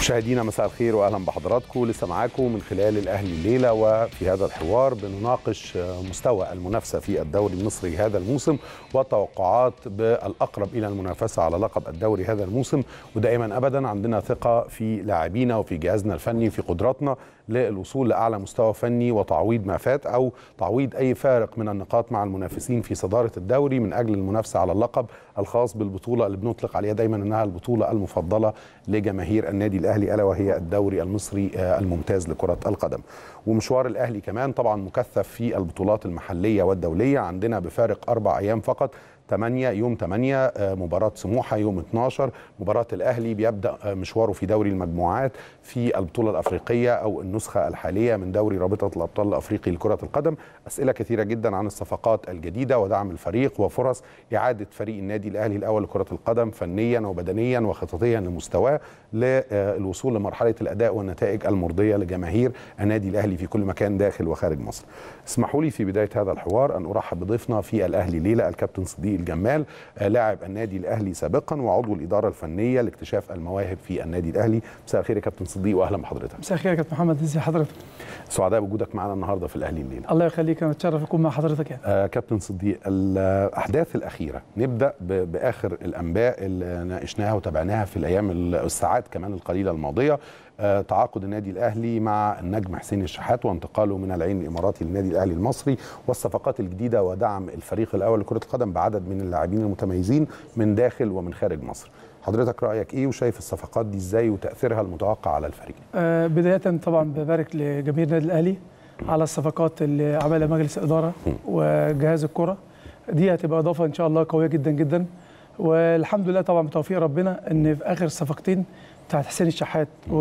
مشاهدينا مساء الخير واهلا بحضراتكم لسه معاكم من خلال الاهلي الليله وفي هذا الحوار بنناقش مستوى المنافسه في الدوري المصري هذا الموسم والتوقعات بالاقرب الى المنافسه على لقب الدوري هذا الموسم ودائما ابدا عندنا ثقه في لاعبينا وفي جهازنا الفني في قدراتنا للوصول لاعلى مستوى فني وتعويض ما فات او تعويض اي فارق من النقاط مع المنافسين في صداره الدوري من اجل المنافسه على اللقب الخاص بالبطوله اللي بنطلق عليها دايما انها البطوله المفضله لجماهير النادي الاهلي الا وهي الدوري المصري الممتاز لكره القدم ومشوار الاهلي كمان طبعا مكثف في البطولات المحليه والدوليه عندنا بفارق اربع ايام فقط 8 يوم 8 مباراة سموحة يوم 12 مباراة الأهلي بيبدأ مشواره في دوري المجموعات في البطولة الأفريقية أو النسخة الحالية من دوري رابطة الأبطال الأفريقي لكرة القدم أسئلة كثيرة جدا عن الصفقات الجديدة ودعم الفريق وفرص إعادة فريق النادي الأهلي الأول لكرة القدم فنيا وبدنيا وخططيا لمستواه للوصول لمرحلة الأداء والنتائج المرضية لجماهير النادي الأهلي في كل مكان داخل وخارج مصر اسمحوا لي في بداية هذا الحوار أن أرحب بضيفنا في الأهلي ليلة الكابتن صديق الجمال لاعب النادي الاهلي سابقا وعضو الاداره الفنيه لاكتشاف المواهب في النادي الاهلي مساء الخير يا كابتن صديق واهلا بحضرتك مساء الخير يا كابتن محمد ازي حضرتك سعداء بوجودك معنا النهارده في الاهلي الليله الله يخليك انا اتشرف اكون مع حضرتك يعني آه كابتن صديق الاحداث الاخيره نبدا باخر الانباء اللي ناقشناها وتابعناها في الايام الساعات كمان القليله الماضيه آه تعاقد النادي الاهلي مع النجم حسين الشحات وانتقاله من العين الاماراتي للنادي الاهلي المصري والصفقات الجديده ودعم الفريق الاول لكره القدم بعدد من اللاعبين المتميزين من داخل ومن خارج مصر حضرتك رايك ايه وشايف الصفقات دي ازاي وتاثيرها المتوقع على الفريق آه بدايه طبعا ببارك لجماهير النادي الاهلي على الصفقات اللي عملها مجلس الاداره وجهاز الكره دي هتبقى اضافه ان شاء الله قويه جدا جدا والحمد لله طبعا بتوفيق ربنا ان في اخر الصفقتين بتاعت حسين الشحات و...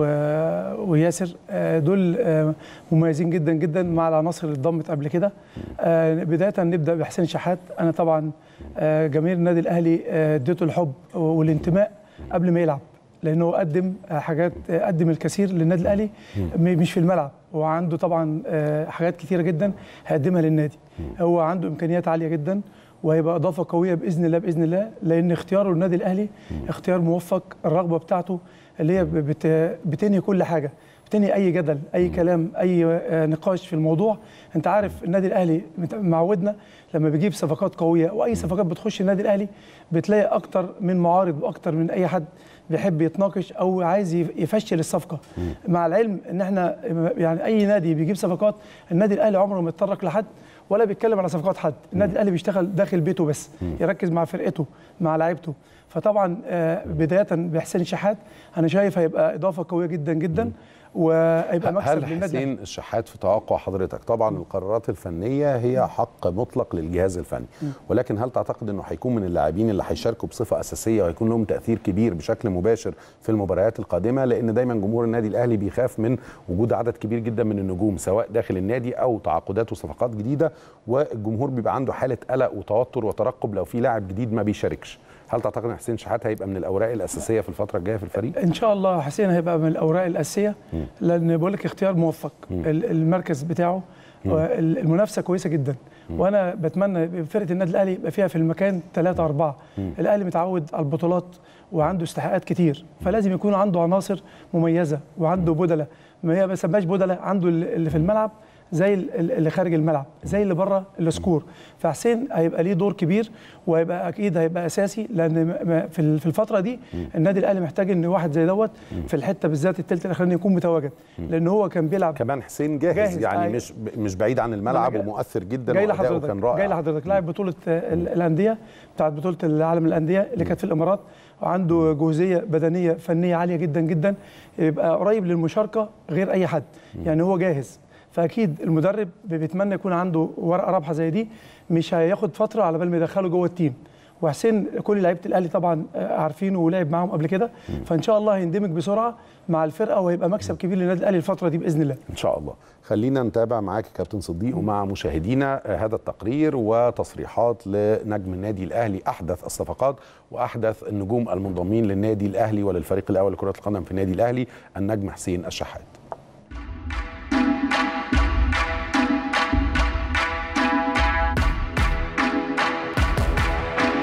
وياسر دول مميزين جدا جدا مع العناصر اللي اتضمت قبل كده بدايه نبدا بحسين الشحات انا طبعا جماهير النادي الاهلي اديته الحب والانتماء قبل ما يلعب لانه قدم حاجات قدم الكثير للنادي الاهلي مش في الملعب هو عنده طبعا حاجات كثيره جدا هيقدمها للنادي هو عنده امكانيات عاليه جدا وهيبقى اضافه قويه باذن الله باذن الله لان اختياره للنادي الاهلي اختيار موفق الرغبه بتاعته اللي هي بت بتنهي كل حاجه بتنهي اي جدل اي كلام اي نقاش في الموضوع انت عارف النادي الاهلي معودنا لما بيجيب صفقات قويه واي صفقات بتخش النادي الاهلي بتلاقي اكتر من معارض واكتر من اي حد بيحب يتناقش او عايز يفشل الصفقه مع العلم ان احنا يعني اي نادي بيجيب صفقات النادي الاهلي عمره ما يتطرق لحد ولا بيتكلم على صفقات حد النادي الاهلي بيشتغل داخل بيته بس يركز مع فرقته مع لعيبته فطبعا بدايه بحسين شحات انا شايف هيبقى اضافه قويه جدا جدا وهيبقى مكسب هل للنادي حسين الشحات في توقع حضرتك طبعا القرارات الفنيه هي حق مطلق للجهاز الفني ولكن هل تعتقد انه هيكون من اللاعبين اللي هيشاركوا بصفه اساسيه وهيكون لهم تاثير كبير بشكل مباشر في المباريات القادمه لان دايما جمهور النادي الاهلي بيخاف من وجود عدد كبير جدا من النجوم سواء داخل النادي او تعاقدات وصفقات جديده والجمهور بيبقى عنده حاله قلق وتوتر وترقب لو في لاعب جديد ما بيشاركش هل تعتقد ان حسين شحات هيبقى من الاوراق الاساسيه في الفتره الجايه في الفريق ان شاء الله حسين هيبقى من الاوراق الاساسيه لان بقول لك اختيار موفق المركز بتاعه المنافسه كويسه جدا وانا بتمنى فرقه النادي الاهلي يبقى فيها في المكان ثلاثة أربعة الاهلي متعود على البطولات وعنده استحقاقات كتير فلازم يكون عنده عناصر مميزه وعنده بدله ما هي ما سماش بدله عنده اللي في الملعب زي اللي خارج الملعب زي اللي بره السكور فحسين هيبقى ليه دور كبير وهيبقى اكيد هيبقى اساسي لان في الفتره دي النادي الاهلي محتاج ان واحد زي دوت في الحته بالذات الثلث الاخراني يكون متواجد لان هو كان بيلعب كمان حسين جاهز, جاهز يعني مش مش بعيد عن الملعب ومؤثر جدا جاي لحضرتك كان رائع جاي لحضرتك لاعب بطوله الانديه بتاعت بطوله العالم الانديه اللي كانت في الامارات وعنده جوزيه بدنيه فنيه عاليه جدا جدا يبقى قريب للمشاركه غير اي حد يعني هو جاهز فاكيد المدرب بيتمنى يكون عنده ورقه رابحه زي دي مش هياخد فتره على بال ما يدخله جوه التيم وحسين كل لعيبه الاهلي طبعا عارفينه ولعب معاهم قبل كده فان شاء الله هيندمج بسرعه مع الفرقه وهيبقى مكسب كبير للنادي الاهلي الفتره دي باذن الله ان شاء الله خلينا نتابع معاك كابتن صديق ومع مشاهدينا هذا التقرير وتصريحات لنجم النادي الاهلي احدث الصفقات واحدث النجوم المنضمين للنادي الاهلي وللفريق الاول لكره القدم في النادي الاهلي النجم حسين الشحات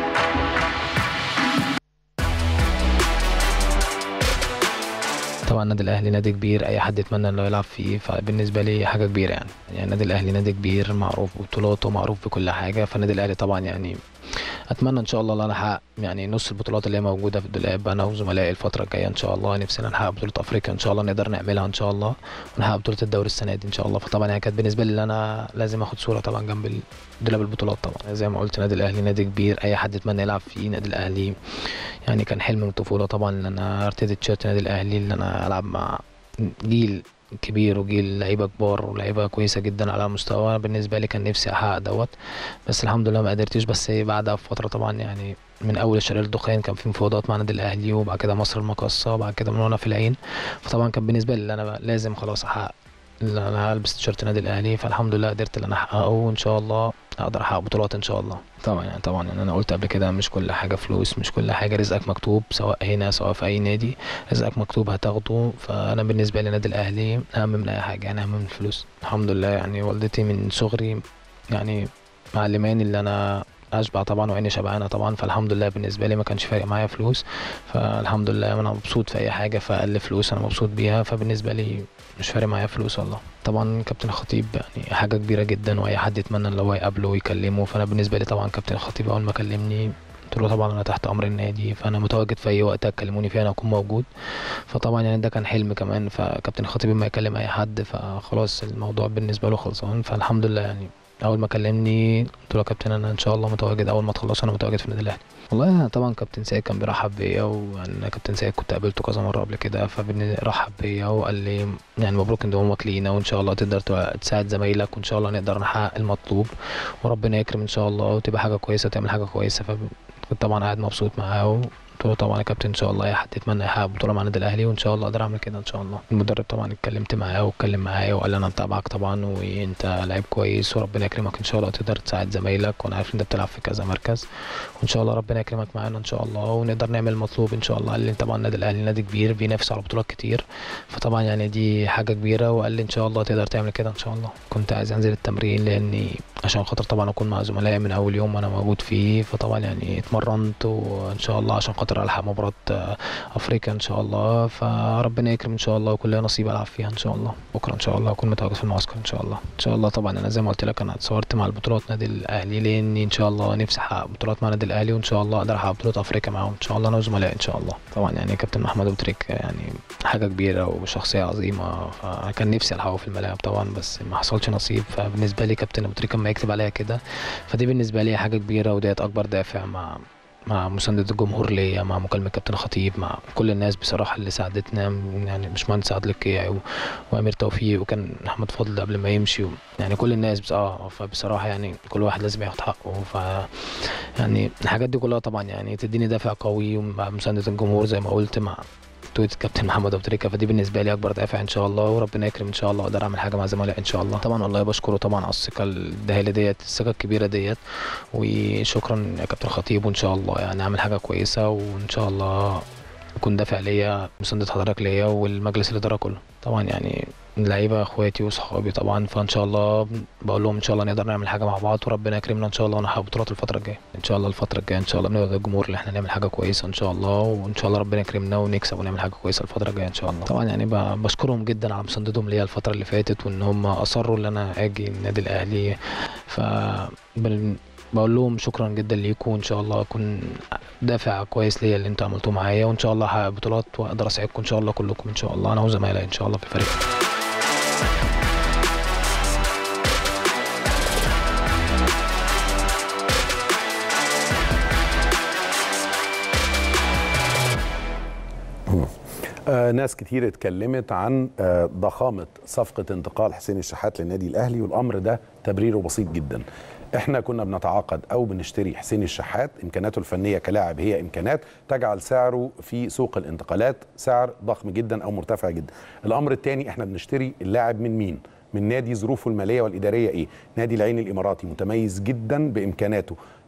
طبعا النادي الاهلي نادي كبير اي حد يتمنى انه يلعب فيه فبالنسبه لي حاجه كبيره يعني يعني النادي الاهلي نادي كبير معروف ببطولاته معروف بكل حاجه فالنادي الاهلي طبعا يعني اتمنى ان شاء الله ان انا احقق يعني نص البطولات اللي هي موجوده في الدولاب انا وزملائي الفتره الجايه ان شاء الله نفسنا نحقق بطوله افريقيا ان شاء الله نقدر نعملها ان شاء الله ونحقق بطوله الدوري السنه دي ان شاء الله فطبعا يعني كانت بالنسبه لي ان انا لازم اخد صوره طبعا جنب دولاب البطولات طبعا زي ما قلت النادي الاهلي نادي كبير اي حد يتمنى يلعب فيه النادي الاهلي يعني كان حلم من الطفوله طبعا ان انا ارتدي تيشيرت النادي الاهلي ان انا العب مع جيل كبير وجيل لعيبه كبار ولاعيبه كويسه جدا على مستوى بالنسبه لي كان نفسي احقق دوت بس الحمد لله ما قدرتش بس بعدها بفتره طبعا يعني من اول الشرقيه الدخان كان في مفاوضات مع النادي الاهلي وبعد كده مصر المقاصه وبعد كده من وانا في العين فطبعا كان بالنسبه لي انا لازم خلاص احقق ان انا البس تيشيرت النادي الاهلي فالحمد لله قدرت ان انا احققه وان شاء الله اقدر احقق بطولات ان شاء الله طبعا يعني طبعا يعني انا قلت قبل كده مش كل حاجه فلوس مش كل حاجه رزقك مكتوب سواء هنا سواء في اي نادي رزقك مكتوب هتاخده فانا بالنسبه لي النادي الاهلي اهم من اي حاجه يعني اهم من الفلوس الحمد لله يعني والدتي من صغري يعني معلماني اللي انا اشبع طبعا وعيني شبعانه طبعا فالحمد لله بالنسبه لي ما كانش فارق معايا فلوس فالحمد لله انا مبسوط في اي حاجه فاقل فلوس انا مبسوط بيها فبالنسبه لي مش فارق معايا فلوس والله طبعا كابتن الخطيب يعني حاجه كبيره جدا واي حد يتمنى ان هو يقابله ويكلمه فانا بالنسبه لي طبعا كابتن الخطيب اول ما كلمني قلت له طبعا انا تحت امر النادي فانا متواجد في اي وقت تكلموني فيه انا اكون موجود فطبعا يعني ده كان حلم كمان فكابتن الخطيب ما يكلم اي حد فخلاص الموضوع بالنسبه له خلصان فالحمد لله يعني اول ما كلمني قلت له يا كابتن انا ان شاء الله متواجد اول ما تخلص انا متواجد في النادي الاهلي والله طبعا كابتن سيد كان بيرحب بيا وانا كابتن سيد كنت قابلته كذا مره قبل كده فرحب بيا وقال لي يعني مبروك انضمامك لينا وان شاء الله تقدر تساعد زمايلك وان شاء الله نقدر نحقق المطلوب وربنا يكرم ان شاء الله وتبقى حاجه كويسه وتعمل حاجه كويسه فكنت طبعا قاعد مبسوط معاه قلت له طبعا يا كابتن ان شاء الله اي حد يتمنى يحقق بطوله مع النادي الاهلي وان شاء الله اقدر اعمل كده ان شاء الله المدرب طبعا اتكلمت معاه واتكلم معايا وقال لي انا متابعك طبعا وانت لعيب كويس وربنا يكرمك ان شاء الله تقدر تساعد زمايلك وانا عارف انت بتلعب في كذا مركز وان شاء الله ربنا يكرمك معانا ان شاء الله ونقدر نعمل المطلوب ان شاء الله قال لي طبعا النادي الاهلي نادي كبير بينافس على بطولات كتير فطبعا يعني دي حاجه كبيره وقال لي ان شاء الله تقدر تعمل كده ان شاء الله كنت عايز انزل التمرين لاني عشان خاطر طبعا اكون مع زملائي من اول يوم وانا موجود فيه فطبعا يعني اتمرنت وان شاء الله عشان خاطر الحق مباراه افريقيا ان شاء الله فربنا يكرم ان شاء الله وكل نصيب العب فيها ان شاء الله بكره ان شاء الله اكون متواجد في المعسكر ان شاء الله ان شاء الله طبعا انا زي ما قلت لك انا اتصورت مع البطولات نادي الاهلي لاني ان شاء الله نفسي احقق بطولات مع النادي الاهلي وان شاء الله اقدر احقق بطوله افريقيا معاهم ان شاء الله انا وزملائي ان شاء الله طبعا يعني كابتن محمد ابو تريك يعني حاجه كبيره وشخصيه عظيمه فكان نفسي الحقه في الملاعب طبعا بس ما حصلش نصيب فبالنسبه لي كابتن ابو تريك لما يكتب عليا كده فدي بالنسبه لي حاجه كبيره وديت اكبر دافع مع مع مساندة الجمهور ليا مع مكالمة كابتن خطيب مع كل الناس بصراحة اللي ساعدتنا يعني باشمهندس عادل الكيعي و... وأمير توفيق وكان أحمد فضل قبل ما يمشي و... يعني كل الناس بس اه فبصراحة يعني كل واحد لازم ياخد حقه ف يعني الحاجات دي كلها طبعا يعني تديني دافع قوي ومع مساندة الجمهور زي ما قلت مع تويت كابتن محمد ابو تريكه فدي بالنسبه لي اكبر دافع ان شاء الله وربنا يكرم ان شاء الله اقدر اعمل حاجه مع زملائي ان شاء الله طبعا والله بشكره طبعا على الثقه الدهيله ديت الثقه الكبيره ديت وشكرا يا كابتن خطيب وان شاء الله يعني اعمل حاجه كويسه وان شاء الله يكون دافع ليا مساندة حضرتك ليا والمجلس الاداره كله طبعا يعني اللعيبه اخواتي واصحابي طبعا فان شاء الله بقول لهم ان شاء الله نقدر نعمل حاجه مع بعض وربنا يكرمنا ان شاء الله ونحقق بطولات الفتره الجايه ان شاء الله الفتره الجايه ان شاء الله بنقدر الجمهور اللي احنا نعمل حاجه كويسه ان شاء الله وان شاء الله ربنا يكرمنا ونكسب ونعمل حاجه كويسه الفتره الجايه ان شاء الله طبعا يعني بشكرهم جدا على مساندتهم ليا الفتره اللي فاتت وان هم اصروا ان انا اجي النادي الاهلي ف بقول لهم شكرا جدا ليكم وان شاء الله اكون دافع كويس ليا اللي انتوا عملتوه معايا وان شاء الله احقق بطولات واقدر اساعدكم ان شاء الله كلكم ان شاء الله انا وزمايلي ان شاء الله في الفريق آه ناس كتير اتكلمت عن آه ضخامة صفقة انتقال حسين الشحات للنادي الأهلي والأمر ده تبريره بسيط جدا احنا كنا بنتعاقد او بنشتري حسين الشحات امكاناته الفنيه كلاعب هي امكانات تجعل سعره في سوق الانتقالات سعر ضخم جدا او مرتفع جدا الامر الثاني احنا بنشتري اللاعب من مين من نادي ظروفه الماليه والاداريه ايه نادي العين الاماراتي متميز جدا بامكاناته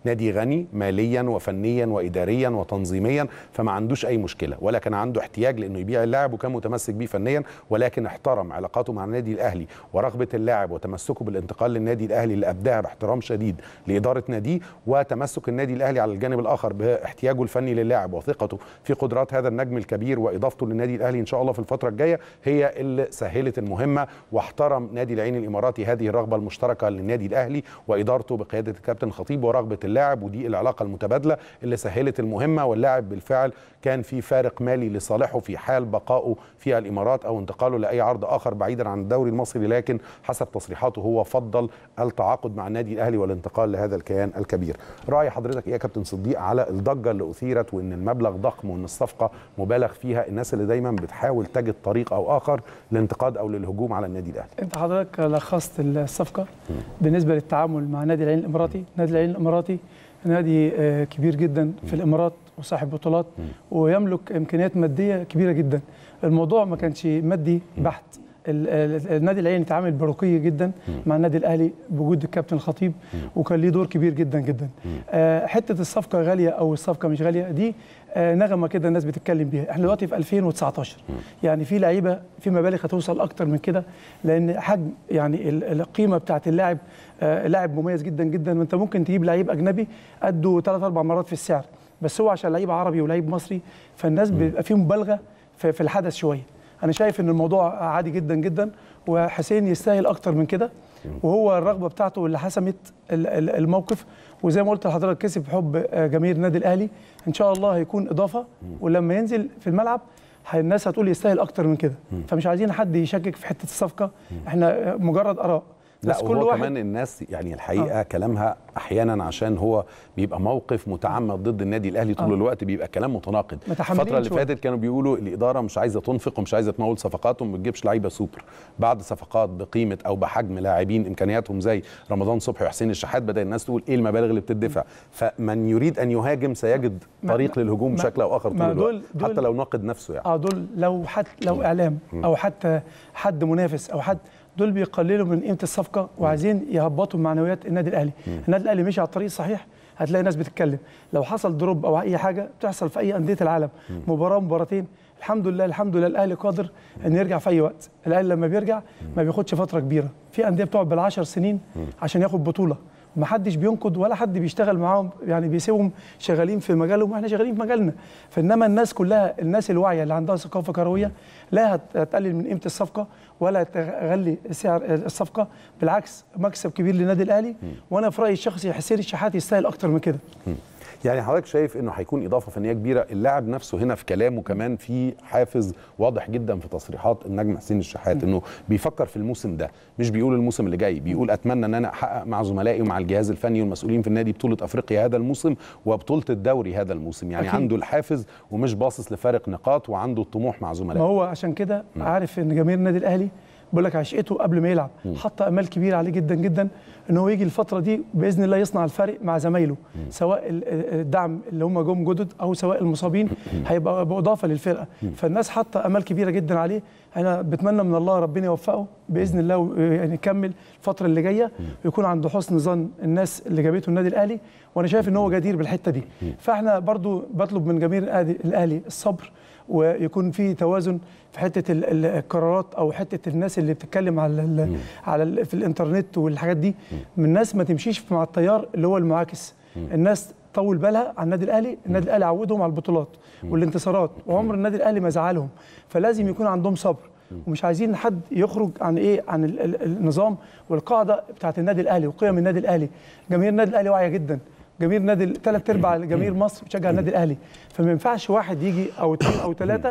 نادي غني ماليا وفنيا واداريا وتنظيميا فما عندوش اي مشكله ولا كان عنده احتياج لانه يبيع اللاعب وكان متمسك بيه فنيا ولكن احترم علاقاته مع النادي الاهلي ورغبه اللاعب وتمسكه بالانتقال للنادي الاهلي اللي ابداها باحترام شديد لاداره ناديه وتمسك النادي الاهلي على الجانب الاخر باحتياجه الفني للاعب وثقته في قدرات هذا النجم الكبير واضافته للنادي الاهلي ان شاء الله في الفتره الجايه هي اللي سهلت المهمه واحترم نادي العين الاماراتي هذه الرغبه المشتركه للنادي الاهلي وادارته بقياده الكابتن خطيب ورغبه اللاعب ودي العلاقه المتبادله اللي سهلت المهمه واللاعب بالفعل كان في فارق مالي لصالحه في حال بقائه في الامارات او انتقاله لاي عرض اخر بعيدا عن الدوري المصري لكن حسب تصريحاته هو فضل التعاقد مع النادي الاهلي والانتقال لهذا الكيان الكبير. راي حضرتك ايه يا كابتن صديق على الضجه اللي اثيرت وان المبلغ ضخم وان الصفقه مبالغ فيها الناس اللي دايما بتحاول تجد طريق او اخر للانتقاد او للهجوم على النادي الاهلي. انت حضرتك لخصت الصفقه بالنسبه للتعامل مع نادي العين الاماراتي، نادي العين الاماراتي نادي آه، كبير جدا في الامارات وصاحب بطولات ويملك امكانيات ماديه كبيره جدا الموضوع ما كانش مادي بحت ال- ال- النادي العين اتعامل برقي جدا مع النادي الاهلي بوجود الكابتن الخطيب وكان ليه دور كبير جدا جدا آه، حته الصفقه غاليه او الصفقه مش غاليه دي آه، نغمه كده الناس بتتكلم بيها احنا دلوقتي في 2019 يعني في لعيبه في مبالغ هتوصل اكتر من كده لان حجم يعني ال- القيمه بتاعت اللاعب آه، لاعب مميز جدا جدا وانت ممكن تجيب لعيب اجنبي قده ثلاث اربع مرات في السعر بس هو عشان لعيب عربي ولعيب مصري فالناس بيبقى فيه مبالغه في في الحدث شويه انا شايف ان الموضوع عادي جدا جدا وحسين يستاهل اكتر من كده وهو الرغبه بتاعته اللي حسمت ال- ال- الموقف وزي ما قلت لحضرتك كسب حب آه، جماهير النادي الاهلي ان شاء الله هيكون اضافه ولما ينزل في الملعب ه- الناس هتقول يستاهل اكتر من كده فمش عايزين حد يشكك في حته الصفقه احنا آه، مجرد اراء لا وهو كمان الناس يعني الحقيقه آه. كلامها احيانا عشان هو بيبقى موقف متعمد ضد النادي الاهلي طول آه. الوقت بيبقى كلام متناقض متحملين الفتره اللي شوية. فاتت كانوا بيقولوا الاداره مش عايزه تنفق ومش عايزه تمول صفقات وما بتجيبش لعيبه سوبر بعد صفقات بقيمه او بحجم لاعبين امكانياتهم زي رمضان صبحي وحسين الشحات بدا الناس تقول ايه المبالغ اللي بتدفع فمن يريد ان يهاجم سيجد ما- طريق للهجوم ما- بشكل او اخر طول ما الوقت دول- دول- حتى لو ناقد نفسه يعني اه دول لو حد لو اعلام او حتى حد منافس او حد دول بيقللوا من قيمه الصفقه وعايزين يهبطوا معنويات النادي الاهلي النادي الاهلي مشي على الطريق الصحيح هتلاقي ناس بتتكلم لو حصل دروب او اي حاجه بتحصل في اي انديه العالم مباراه مباراتين الحمد لله الحمد لله الاهلي قادر ان يرجع في اي وقت الاهلي لما بيرجع ما بياخدش فتره كبيره في انديه بتقعد بالعشر سنين عشان ياخد بطوله ما حدش بينقد ولا حد بيشتغل معاهم يعني بيسيبهم شغالين في مجالهم واحنا شغالين في مجالنا فانما الناس كلها الناس الواعيه اللي عندها ثقافه كرويه لا هت- هتقلل من قيمه الصفقه ولا تغلي سعر الصفقه بالعكس مكسب كبير للنادي الاهلي وانا في رايي الشخصي حسين الشحات يستاهل اكتر من كده يعني حضرتك شايف انه هيكون اضافه فنيه كبيره اللاعب نفسه هنا في كلامه كمان في حافز واضح جدا في تصريحات النجم حسين الشحات انه بيفكر في الموسم ده مش بيقول الموسم اللي جاي بيقول اتمنى ان انا احقق مع زملائي ومع الجهاز الفني والمسؤولين في النادي بطوله افريقيا هذا الموسم وبطوله الدوري هذا الموسم يعني أكيد. عنده الحافز ومش باصص لفارق نقاط وعنده الطموح مع ما زملائه هو عشان كده عارف ان جماهير النادي الاهلي بيقول لك عشقته قبل ما يلعب حط امال كبيره عليه جدا جدا ان هو يجي الفتره دي باذن الله يصنع الفرق مع زمايله سواء ال- ال- الدعم اللي هم جم جدد او سواء المصابين هيبقى باضافه للفرقه فالناس حاطه امال كبيره جدا عليه انا بتمنى من الله ربنا يوفقه باذن الله و- يعني يكمل الفتره اللي جايه ويكون عنده حسن ظن الناس اللي جابته النادي الاهلي وانا شايف ان هو جدير بالحته دي فاحنا برضو بطلب من جماهير الأهلي- الاهلي الصبر ويكون في توازن في حته ال- ال- القرارات او حته الناس اللي بتتكلم على ال على ال في الانترنت والحاجات دي من الناس ما تمشيش مع التيار اللي هو المعاكس الناس طول بالها على النادي الاهلي النادي الاهلي عودهم على البطولات والانتصارات وعمر النادي الاهلي ما زعلهم فلازم يكون عندهم صبر ومش عايزين حد يخرج عن ايه عن ال- ال- النظام والقاعده بتاعت النادي الاهلي وقيم النادي الاهلي جماهير النادي الاهلي واعيه جدا جماهير نادي ثلاث ارباع جماهير مصر بتشجع النادي الاهلي فما ينفعش واحد يجي او اثنين او ثلاثه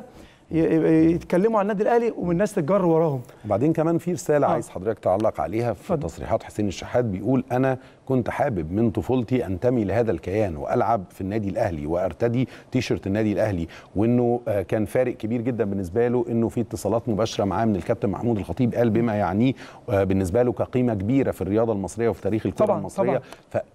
يتكلموا عن النادي الاهلي والناس تتجر وراهم وبعدين كمان في رساله آه. عايز حضرتك تعلق عليها في اتفضل. تصريحات حسين الشحات بيقول انا كنت حابب من طفولتي انتمي لهذا الكيان والعب في النادي الاهلي وارتدي تيشرت النادي الاهلي وانه آه، كان فارق كبير جدا بالنسبه له انه في اتصالات مباشره معاه من الكابتن محمود الخطيب قال بما يعنيه آه، بالنسبه له كقيمه كبيره في الرياضه المصريه وفي تاريخ الكره طبعاً، المصريه طبعاً.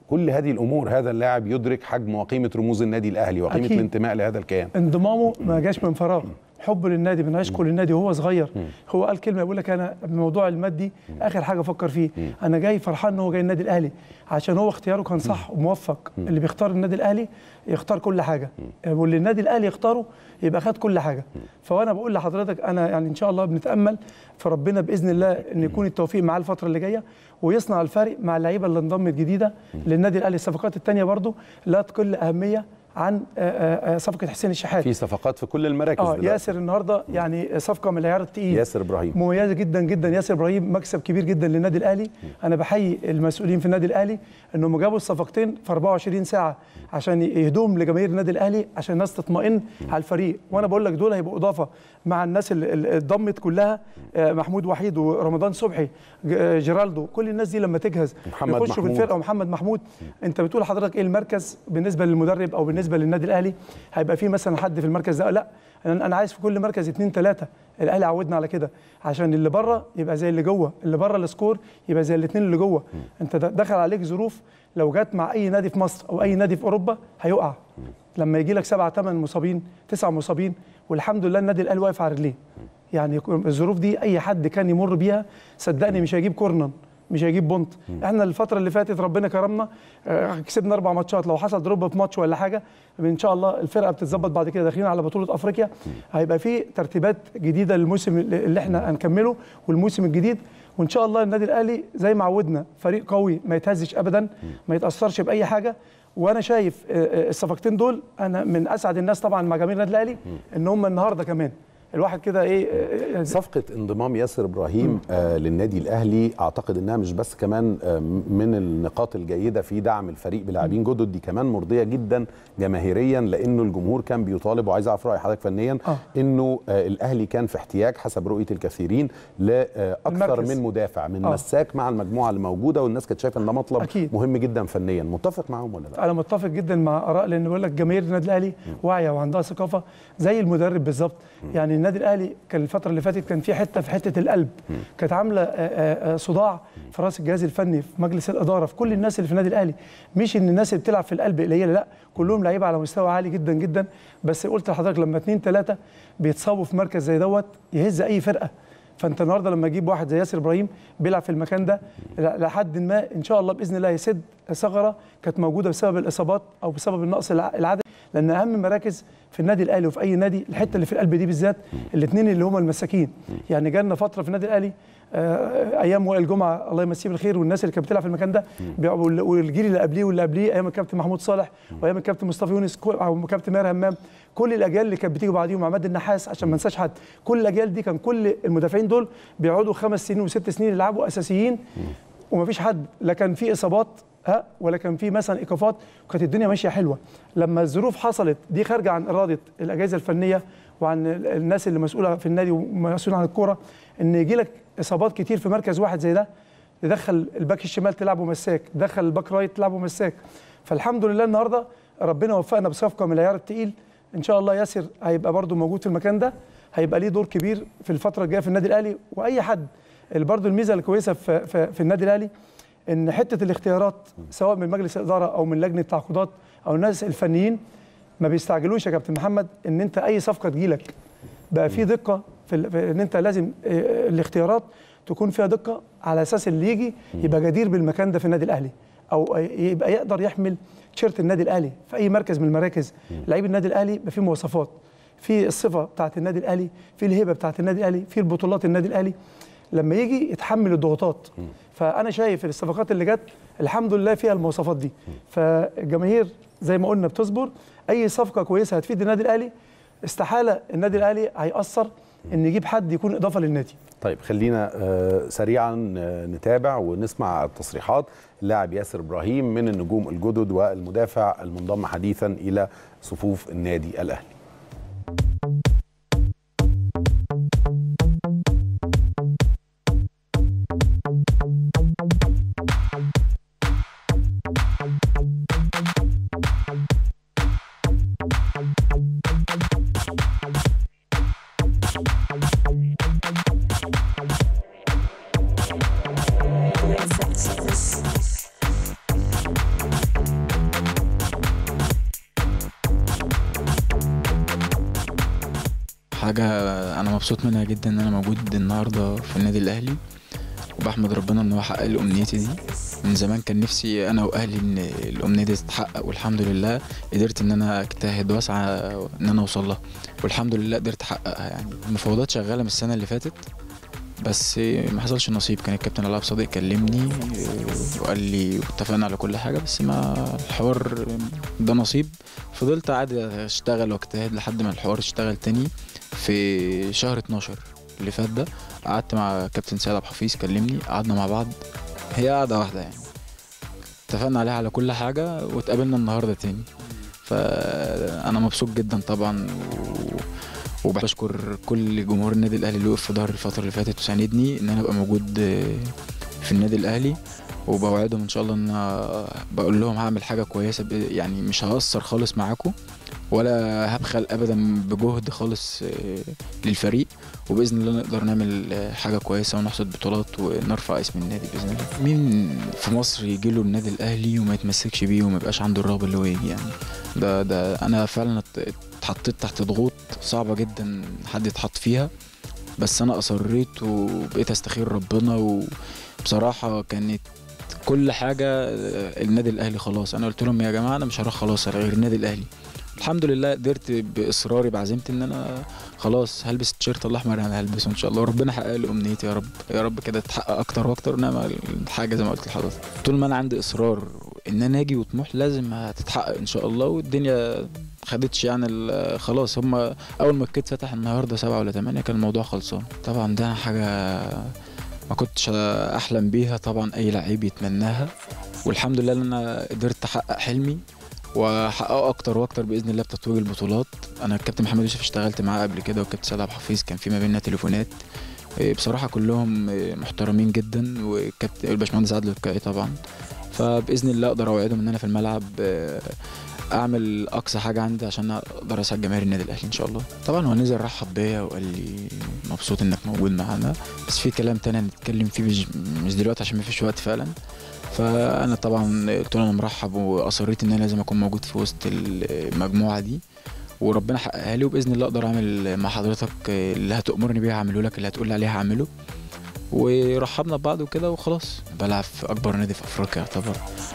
كل هذه الامور هذا اللاعب يدرك حجم وقيمه رموز النادي الاهلي وقيمه أكيد. الانتماء لهذا الكيان انضمامه ما جاش من فراغ حبه للنادي من عشقه للنادي وهو صغير هو قال كلمه يقول لك انا الموضوع المادي اخر حاجه افكر فيه انا جاي فرحان ان هو جاي النادي الاهلي عشان هو اختياره كان صح وموفق اللي بيختار النادي الاهلي يختار كل حاجه واللي النادي الاهلي يختاره يبقى خد كل حاجه فانا بقول لحضرتك انا يعني ان شاء الله بنتامل في ربنا باذن الله ان يكون التوفيق معاه الفتره اللي جايه ويصنع الفرق مع اللعيبه اللي انضمت جديده للنادي الاهلي الصفقات الثانيه برضو لا تقل اهميه عن آه، آه، آه، صفقه حسين الشحات في صفقات في كل المراكز اه دلوقتي. ياسر النهارده يعني صفقه من العيار التقيل ياسر ابراهيم مميزه جدا جدا ياسر ابراهيم مكسب كبير جدا للنادي الاهلي انا بحيي المسؤولين في النادي الاهلي انهم جابوا الصفقتين في 24 ساعه عشان يهدوهم لجماهير النادي الاهلي عشان الناس تطمئن على الفريق وانا بقول لك دول هيبقوا اضافه مع الناس اللي اللي اتضمت كلها آه، محمود وحيد ورمضان صبحي ج- آه، جيرالدو كل الناس دي لما تجهز محمد يخشوا في محمود. الفرقه ومحمد محمود انت بتقول لحضرتك ايه المركز بالنسبه للمدرب او بالنسبه للنادي الاهلي هيبقى في مثلا حد في المركز ده لا انا أنا عايز في كل مركز اثنين ثلاثه الاهلي عودنا على كده عشان اللي بره يبقى زي اللي جوه اللي بره السكور يبقى زي الاثنين اللي جوه انت د- دخل عليك ظروف لو جت مع اي نادي في مصر او اي نادي في اوروبا هيقع لما يجي لك سبعة ثمان مصابين تسع مصابين والحمد لله النادي الاهلي واقف على رجليه يعني يكون- الظروف دي اي حد كان يمر بيها صدقني مش هيجيب كورنر مش هيجيب بونت احنا الفتره اللي فاتت ربنا كرمنا آه، كسبنا اربع ماتشات لو حصل دروب في ماتش ولا حاجه ان شاء الله الفرقه بتتظبط بعد كده داخلين على بطوله افريقيا هيبقى في ترتيبات جديده للموسم اللي احنا هنكمله والموسم الجديد وان شاء الله النادي الاهلي زي ما عودنا فريق قوي ما يتهزش ابدا ما يتاثرش باي حاجه وانا شايف آه، آه، الصفقتين دول انا من اسعد الناس طبعا مع جماهير النادي الاهلي ان هم النهارده كمان الواحد كده ايه آه، آه، صفقة انضمام ياسر ابراهيم آه للنادي الاهلي اعتقد انها مش بس كمان آه من النقاط الجيدة في دعم الفريق بلاعبين جدد دي كمان مرضية جدا جماهيريا لانه الجمهور كان بيطالب وعايز اعرف راي حضرتك فنيا آه. انه آه الاهلي كان في احتياج حسب رؤية الكثيرين لاكثر المركز. من مدافع من آه. مساك مع المجموعة اللي موجودة والناس كانت شايفة ان ده مطلب أكيد. مهم جدا فنيا متفق معاهم ولا لا؟ انا متفق جدا مع اراء لان بقول لك جماهير النادي الاهلي واعيه وعندها ثقافه زي المدرب بالظبط يعني النادي الاهلي كان الفتره اللي فاتت كان في حته في حته القلب كانت عامله آه، آه، آه، صداع في راس الجهاز الفني في مجلس الاداره في كل الناس اللي في النادي الاهلي مش ان الناس اللي بتلعب في القلب قليله لا كلهم لعيبه على مستوى عالي جدا جدا بس قلت لحضرتك لما اثنين ثلاثه بيتصابوا في مركز زي دوت يهز اي فرقه فانت النهارده لما تجيب واحد زي ياسر ابراهيم بيلعب في المكان ده ل- لحد ما ان شاء الله باذن الله يسد ثغره كانت موجوده بسبب الاصابات او بسبب النقص الع- العددي لان اهم مراكز في النادي الاهلي وفي اي نادي الحته اللي في القلب دي بالذات الاثنين اللي هم المساكين يعني جالنا فتره في النادي الاهلي آه، ايام وائل جمعه الله يمسيه بالخير والناس اللي كانت بتلعب في المكان ده بيع- وال- والجيل اللي قبليه واللي قبليه ايام الكابتن محمود صالح وايام الكابتن مصطفى يونس كو- او الكابتن ماهر همام كل الاجيال اللي كانت بتيجي بعديهم عماد النحاس عشان ما انساش حد كل الاجيال دي كان كل المدافعين دول بيقعدوا خمس سنين وست سنين يلعبوا اساسيين ومفيش حد لا كان في اصابات ها ولا كان في مثلا ايقافات وكانت الدنيا ماشيه حلوه لما الظروف حصلت دي خارجه عن اراده الاجهزه الفنيه وعن ال- الناس اللي مسؤوله في النادي ومسؤول عن الكوره ان يجي لك اصابات كتير في مركز واحد زي ده تدخل الباك الشمال تلعبه مساك دخل الباك رايت تلعبه مساك فالحمد لله النهارده ربنا وفقنا بصفقه من العيار التقيل ان شاء الله ياسر هيبقى برده موجود في المكان ده هيبقى ليه دور كبير في الفتره الجايه في النادي الاهلي واي حد اللي برده الميزه الكويسه في, في, في النادي الاهلي ان حته الاختيارات سواء من مجلس الاداره او من لجنه التعاقدات او الناس الفنيين ما بيستعجلوش يا كابتن محمد ان انت اي صفقه تجيلك بقى في دقه في, ال- في ان انت لازم آه، الاختيارات تكون فيها دقه على اساس اللي يجي يبقى جدير بالمكان ده في النادي الاهلي او يبقى يقدر يحمل تيشيرت النادي الاهلي في اي مركز من المراكز لعيب النادي الاهلي يبقى فيه مواصفات في الصفه بتاعت النادي الاهلي في الهيبه بتاعت النادي الاهلي في البطولات النادي الاهلي لما يجي يتحمل الضغوطات فانا شايف الصفقات اللي جت الحمد لله فيها المواصفات دي فالجماهير زي ما قلنا بتصبر اي صفقه كويسه هتفيد النادي الاهلي استحاله النادي الاهلي هيأثر ان يجيب حد يكون اضافه للنادي طيب خلينا آه، سريعا آه، نتابع ونسمع التصريحات اللاعب ياسر ابراهيم من النجوم الجدد والمدافع المنضم حديثا الى صفوف النادي الاهلي حاجة أنا مبسوط منها جدا إن أنا موجود النهاردة في النادي الأهلي وبحمد ربنا إن هو حقق لي أمنيتي دي من زمان كان نفسي أنا وأهلي إن الأمنية دي تتحقق والحمد لله قدرت إن أنا أجتهد وأسعى إن أنا أوصل لها والحمد لله قدرت أحققها يعني المفاوضات شغالة من السنة اللي فاتت بس ما حصلش نصيب كان الكابتن علاء صادق كلمني وقال لي اتفقنا على كل حاجه بس ما الحوار ده نصيب فضلت عادي اشتغل واجتهد لحد ما الحوار اشتغل تاني في شهر 12 اللي فات ده قعدت مع كابتن سيد عبد الحفيظ كلمني قعدنا مع بعض هي قعده واحده يعني اتفقنا عليها على كل حاجه واتقابلنا النهارده تاني فانا مبسوط جدا طبعا و... وبشكر كل جمهور النادي الاهلي اللي وقف في ظهري الفتره اللي فاتت وساندني ان انا ابقى موجود في النادي الاهلي وبوعدهم ان شاء الله ان أنا بقول لهم هعمل حاجه كويسه ب- يعني مش هقصر خالص معاكم ولا هبخل ابدا بجهد خالص آه، للفريق وباذن الله نقدر نعمل آه، حاجه كويسه ونحصد بطولات ونرفع اسم النادي باذن الله مين في مصر يجي له النادي الاهلي وما يتمسكش بيه وما يبقاش عنده الرغبه اللي هو يجي يعني ده ده انا فعلا ات- اتحطيت تحت ضغوط صعبه جدا حد يتحط فيها بس انا اصريت وبقيت استخير ربنا وبصراحه كانت كل حاجه آه، النادي الاهلي خلاص انا قلت لهم يا جماعه انا مش هروح خلاص على غير النادي الاهلي الحمد لله قدرت باصراري بعزيمتي ان انا خلاص هلبس التيشيرت الاحمر انا هلبسه ان شاء الله وربنا يحقق لي امنيتي يا رب يا رب كده تتحقق اكتر واكتر انما الحاجه زي ما قلت لحضرتك طول ما انا عندي اصرار ان انا اجي وطموح لازم هتتحقق ان شاء الله والدنيا خدتش يعني ال- خلاص هم اول ما الكيت فتح النهارده سبعة ولا ثمانية كان الموضوع خلصان طبعا ده حاجه ما كنتش احلم بيها طبعا اي لعيب يتمناها والحمد لله ان انا قدرت احقق حلمي واحققه اكتر واكتر باذن الله بتتويج البطولات انا الكابتن محمد يوسف اشتغلت معاه قبل كده والكابتن سيد عبد الحفيظ كان في ما بيننا تليفونات إيه، بصراحه كلهم إيه، محترمين جدا والكابتن الباشمهندس عادل القيعي طبعا فباذن الله اقدر اوعدهم ان انا في الملعب آه، اعمل اقصى حاجه عندي عشان اقدر اسعد جماهير النادي الاهلي ان شاء الله طبعا هو نزل رحب بيا وقال لي مبسوط انك موجود معانا بس في كلام تاني هنتكلم فيه مش, مش دلوقتي عشان مفيش وقت فعلا فانا طبعا قلت له انا مرحب واصريت ان انا لازم اكون موجود في وسط المجموعه دي وربنا حققها لي وباذن الله اقدر اعمل مع حضرتك اللي هتامرني بيه هعمله لك اللي هتقول لي عليه هعمله ورحبنا ببعض وكده وخلاص بلعب في اكبر نادي في افريقيا يعتبر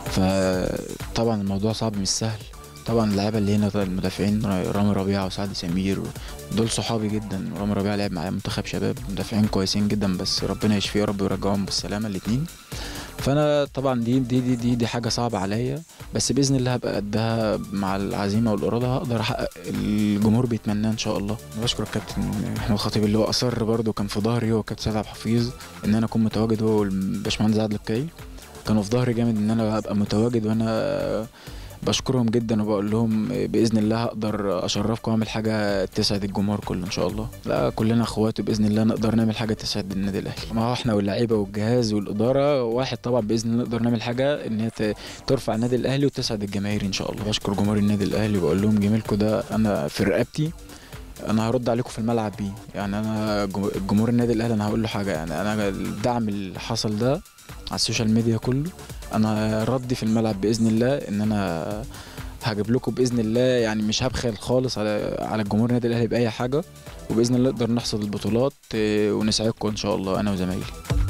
فطبعا الموضوع صعب مش سهل طبعا اللعيبه اللي هنا المدافعين رامي ربيعه وسعد سمير دول صحابي جدا رامي ربيعه لعب معايا منتخب شباب مدافعين كويسين جدا بس ربنا يشفيه يا رب ويرجعهم بالسلامه الاثنين فانا طبعا دي دي دي دي, دي حاجه صعبه عليا بس باذن الله هبقى قدها مع العزيمه والاراده هقدر احقق الجمهور بيتمناه ان شاء الله أنا بشكر الكابتن محمود خطيب اللي هو اصر برده كان في ظهري هو كابتن سيد عبد الحفيظ ان انا اكون متواجد هو والباشمهندس عادل الكي كانوا في ظهري جامد ان انا ابقى متواجد وانا بشكرهم جدا وبقول لهم باذن الله هقدر اشرفكم واعمل حاجه تسعد الجمهور كله ان شاء الله لا كلنا اخوات وباذن الله نقدر نعمل حاجه تسعد النادي الاهلي ما هو احنا واللعيبه والجهاز والاداره واحد طبعا باذن الله نقدر نعمل حاجه ان هي ت- ترفع النادي الاهلي وتسعد الجماهير ان شاء الله بشكر جمهور النادي الاهلي وبقول لهم جميلكم ده انا في رقبتي انا هرد عليكم في الملعب بيه يعني انا جم- جمهور النادي الاهلي انا هقول له حاجه يعني انا الدعم اللي حصل ده على السوشيال ميديا كله انا ردي في الملعب باذن الله ان انا هجيب لكم باذن الله يعني مش هبخل خالص على على الجمهور النادي الاهلي باي حاجه وباذن الله نقدر نحصد البطولات آه، ونسعدكم ان شاء الله انا وزمايلي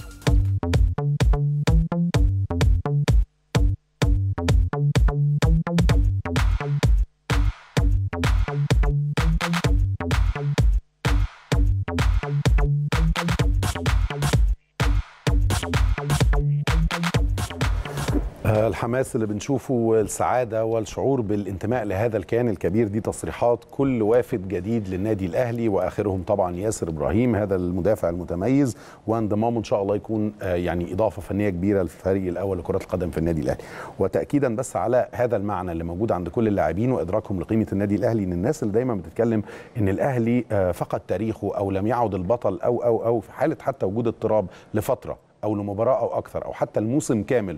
آه، الحماس اللي بنشوفه والسعادة والشعور بالانتماء لهذا الكيان الكبير دي تصريحات كل وافد جديد للنادي الأهلي وآخرهم طبعا ياسر إبراهيم هذا المدافع المتميز وانضمامه إن شاء الله يكون آه، يعني إضافة فنية كبيرة للفريق الأول لكرة القدم في النادي الأهلي وتأكيدا بس على هذا المعنى اللي موجود عند كل اللاعبين وإدراكهم لقيمة النادي الأهلي إن الناس اللي دايما بتتكلم إن الأهلي آه، فقد تاريخه أو لم يعد البطل أو أو أو في حالة حتى وجود اضطراب لفترة أو لمباراة أو أكثر أو حتى الموسم كامل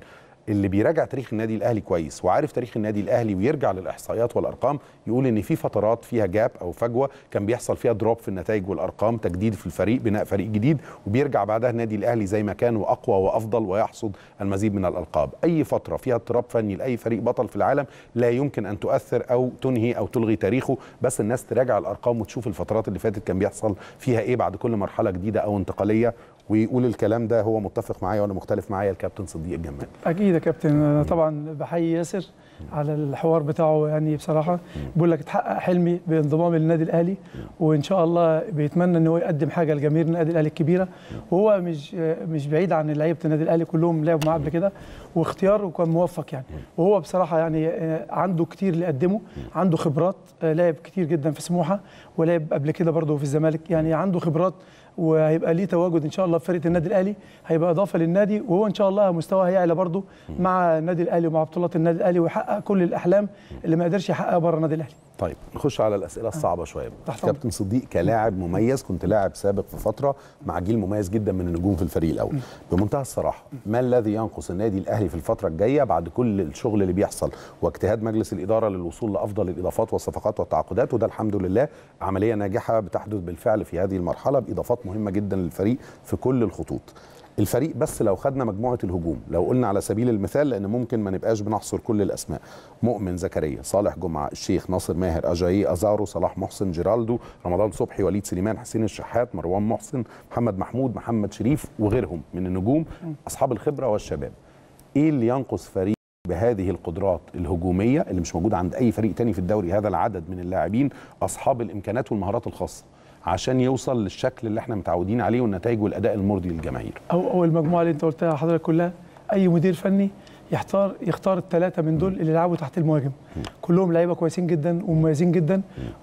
اللي بيراجع تاريخ النادي الاهلي كويس وعارف تاريخ النادي الاهلي ويرجع للاحصائيات والارقام يقول ان في فترات فيها جاب او فجوه كان بيحصل فيها دروب في النتائج والارقام تجديد في الفريق بناء فريق جديد وبيرجع بعدها النادي الاهلي زي ما كان واقوى وافضل ويحصد المزيد من الالقاب اي فتره فيها اضطراب فني لاي فريق بطل في العالم لا يمكن ان تؤثر او تنهي او تلغي تاريخه بس الناس تراجع الارقام وتشوف الفترات اللي فاتت كان بيحصل فيها ايه بعد كل مرحله جديده او انتقاليه ويقول الكلام ده هو متفق معايا ولا مختلف معايا الكابتن صديق الجمال اكيد يا كابتن انا طبعا بحيي ياسر على الحوار بتاعه يعني بصراحه بيقول لك اتحقق حلمي بانضمام للنادي الاهلي وان شاء الله بيتمنى ان هو يقدم حاجه لجماهير النادي الاهلي الكبيره وهو مش مش بعيد عن لعيبه النادي الاهلي كلهم لعبوا معاه قبل كده واختياره كان موفق يعني وهو بصراحه يعني عنده كتير اللي يقدمه عنده خبرات لعب كتير جدا في سموحه ولعب قبل كده برضه في الزمالك يعني عنده خبرات وهيبقى ليه تواجد ان شاء الله في فرقه النادي الاهلي هيبقى اضافه للنادي وهو ان شاء الله مستواه هيعلى برضه مع النادي الاهلي ومع بطولات النادي الاهلي ويحقق كل الاحلام اللي ما قدرش يحققها بره النادي الاهلي طيب نخش على الاسئله الصعبه شويه تحت كابتن صديق كلاعب مميز كنت لاعب سابق في فتره مع جيل مميز جدا من النجوم في الفريق الاول بمنتهى الصراحه ما الذي ينقص النادي الاهلي في الفتره الجايه بعد كل الشغل اللي بيحصل واجتهاد مجلس الاداره للوصول لافضل الاضافات والصفقات والتعاقدات وده الحمد لله عمليه ناجحه بتحدث بالفعل في هذه المرحله باضافات مهمه جدا للفريق في كل الخطوط الفريق بس لو خدنا مجموعه الهجوم لو قلنا على سبيل المثال لان ممكن ما نبقاش بنحصر كل الاسماء مؤمن زكريا صالح جمعه الشيخ ناصر ماهر اجايي ازارو صلاح محسن جيرالدو رمضان صبحي وليد سليمان حسين الشحات مروان محسن محمد محمود محمد شريف وغيرهم من النجوم اصحاب الخبره والشباب ايه اللي ينقص فريق بهذه القدرات الهجوميه اللي مش موجوده عند اي فريق تاني في الدوري هذا العدد من اللاعبين اصحاب الامكانات والمهارات الخاصه عشان يوصل للشكل اللي احنا متعودين عليه والنتائج والاداء المرضي للجماهير او او المجموعه اللي انت قلتها حضرتك كلها اي مدير فني يختار يختار الثلاثه من دول اللي يلعبوا تحت المهاجم كلهم لعيبه كويسين جدا ومميزين جدا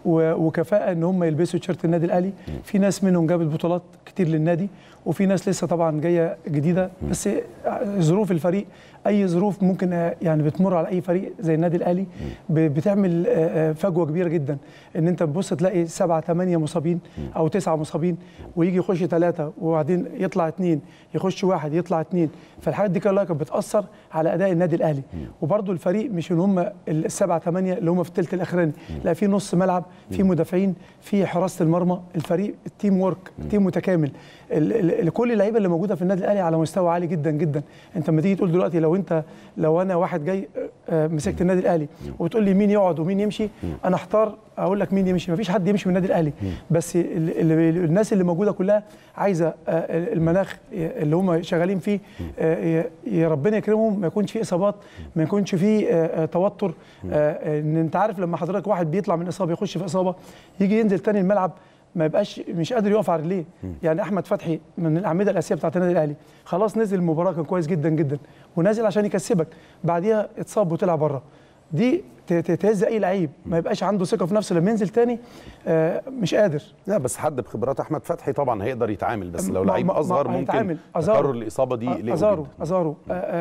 وكفاءه ان هم يلبسوا تيشيرت النادي الاهلي في ناس منهم جابت بطولات كتير للنادي وفي ناس لسه طبعا جايه جديده بس ظروف الفريق اي ظروف ممكن يعني بتمر على اي فريق زي النادي الاهلي بتعمل فجوه كبيره جدا ان انت تبص تلاقي سبعه ثمانيه مصابين او تسعه مصابين ويجي يخش ثلاثه وبعدين يطلع اثنين يخش واحد يطلع اثنين فالحاجات دي كلها كانت بتاثر على اداء النادي الاهلي وبرده الفريق مش ان هم السبعه ثمانيه اللي هم في الثلث الاخراني لا في نص ملعب في مدافعين في حراسه المرمى الفريق التيم ورك تيم متكامل كل اللعيبه اللي موجوده في النادي الاهلي على مستوى عالي جدا جدا انت لما تيجي تقول دلوقتي لو انت لو انا واحد جاي مسكت النادي الاهلي وتقول لي مين يقعد ومين يمشي انا احتار اقول لك مين يمشي مفيش حد يمشي من النادي الاهلي بس اللي الناس اللي موجوده كلها عايزه المناخ اللي هم شغالين فيه يا ربنا يكرمهم ما يكونش فيه اصابات ما يكونش فيه توتر ان انت عارف لما حضرتك واحد بيطلع من اصابه يخش في اصابه يجي ينزل تاني الملعب ما يبقاش مش قادر يقف على رجليه يعني احمد فتحي من الاعمده الاساسيه بتاعت النادي الاهلي خلاص نزل المباراه كان كويس جدا جدا ونازل عشان يكسبك بعديها اتصاب وطلع بره دي تهز اي لعيب ما يبقاش عنده ثقه في نفسه لما ينزل تاني آه مش قادر لا بس حد بخبرات احمد فتحي طبعا هيقدر يتعامل بس لو لعيب اصغر ممكن تكرر الاصابه دي ازارو ازارو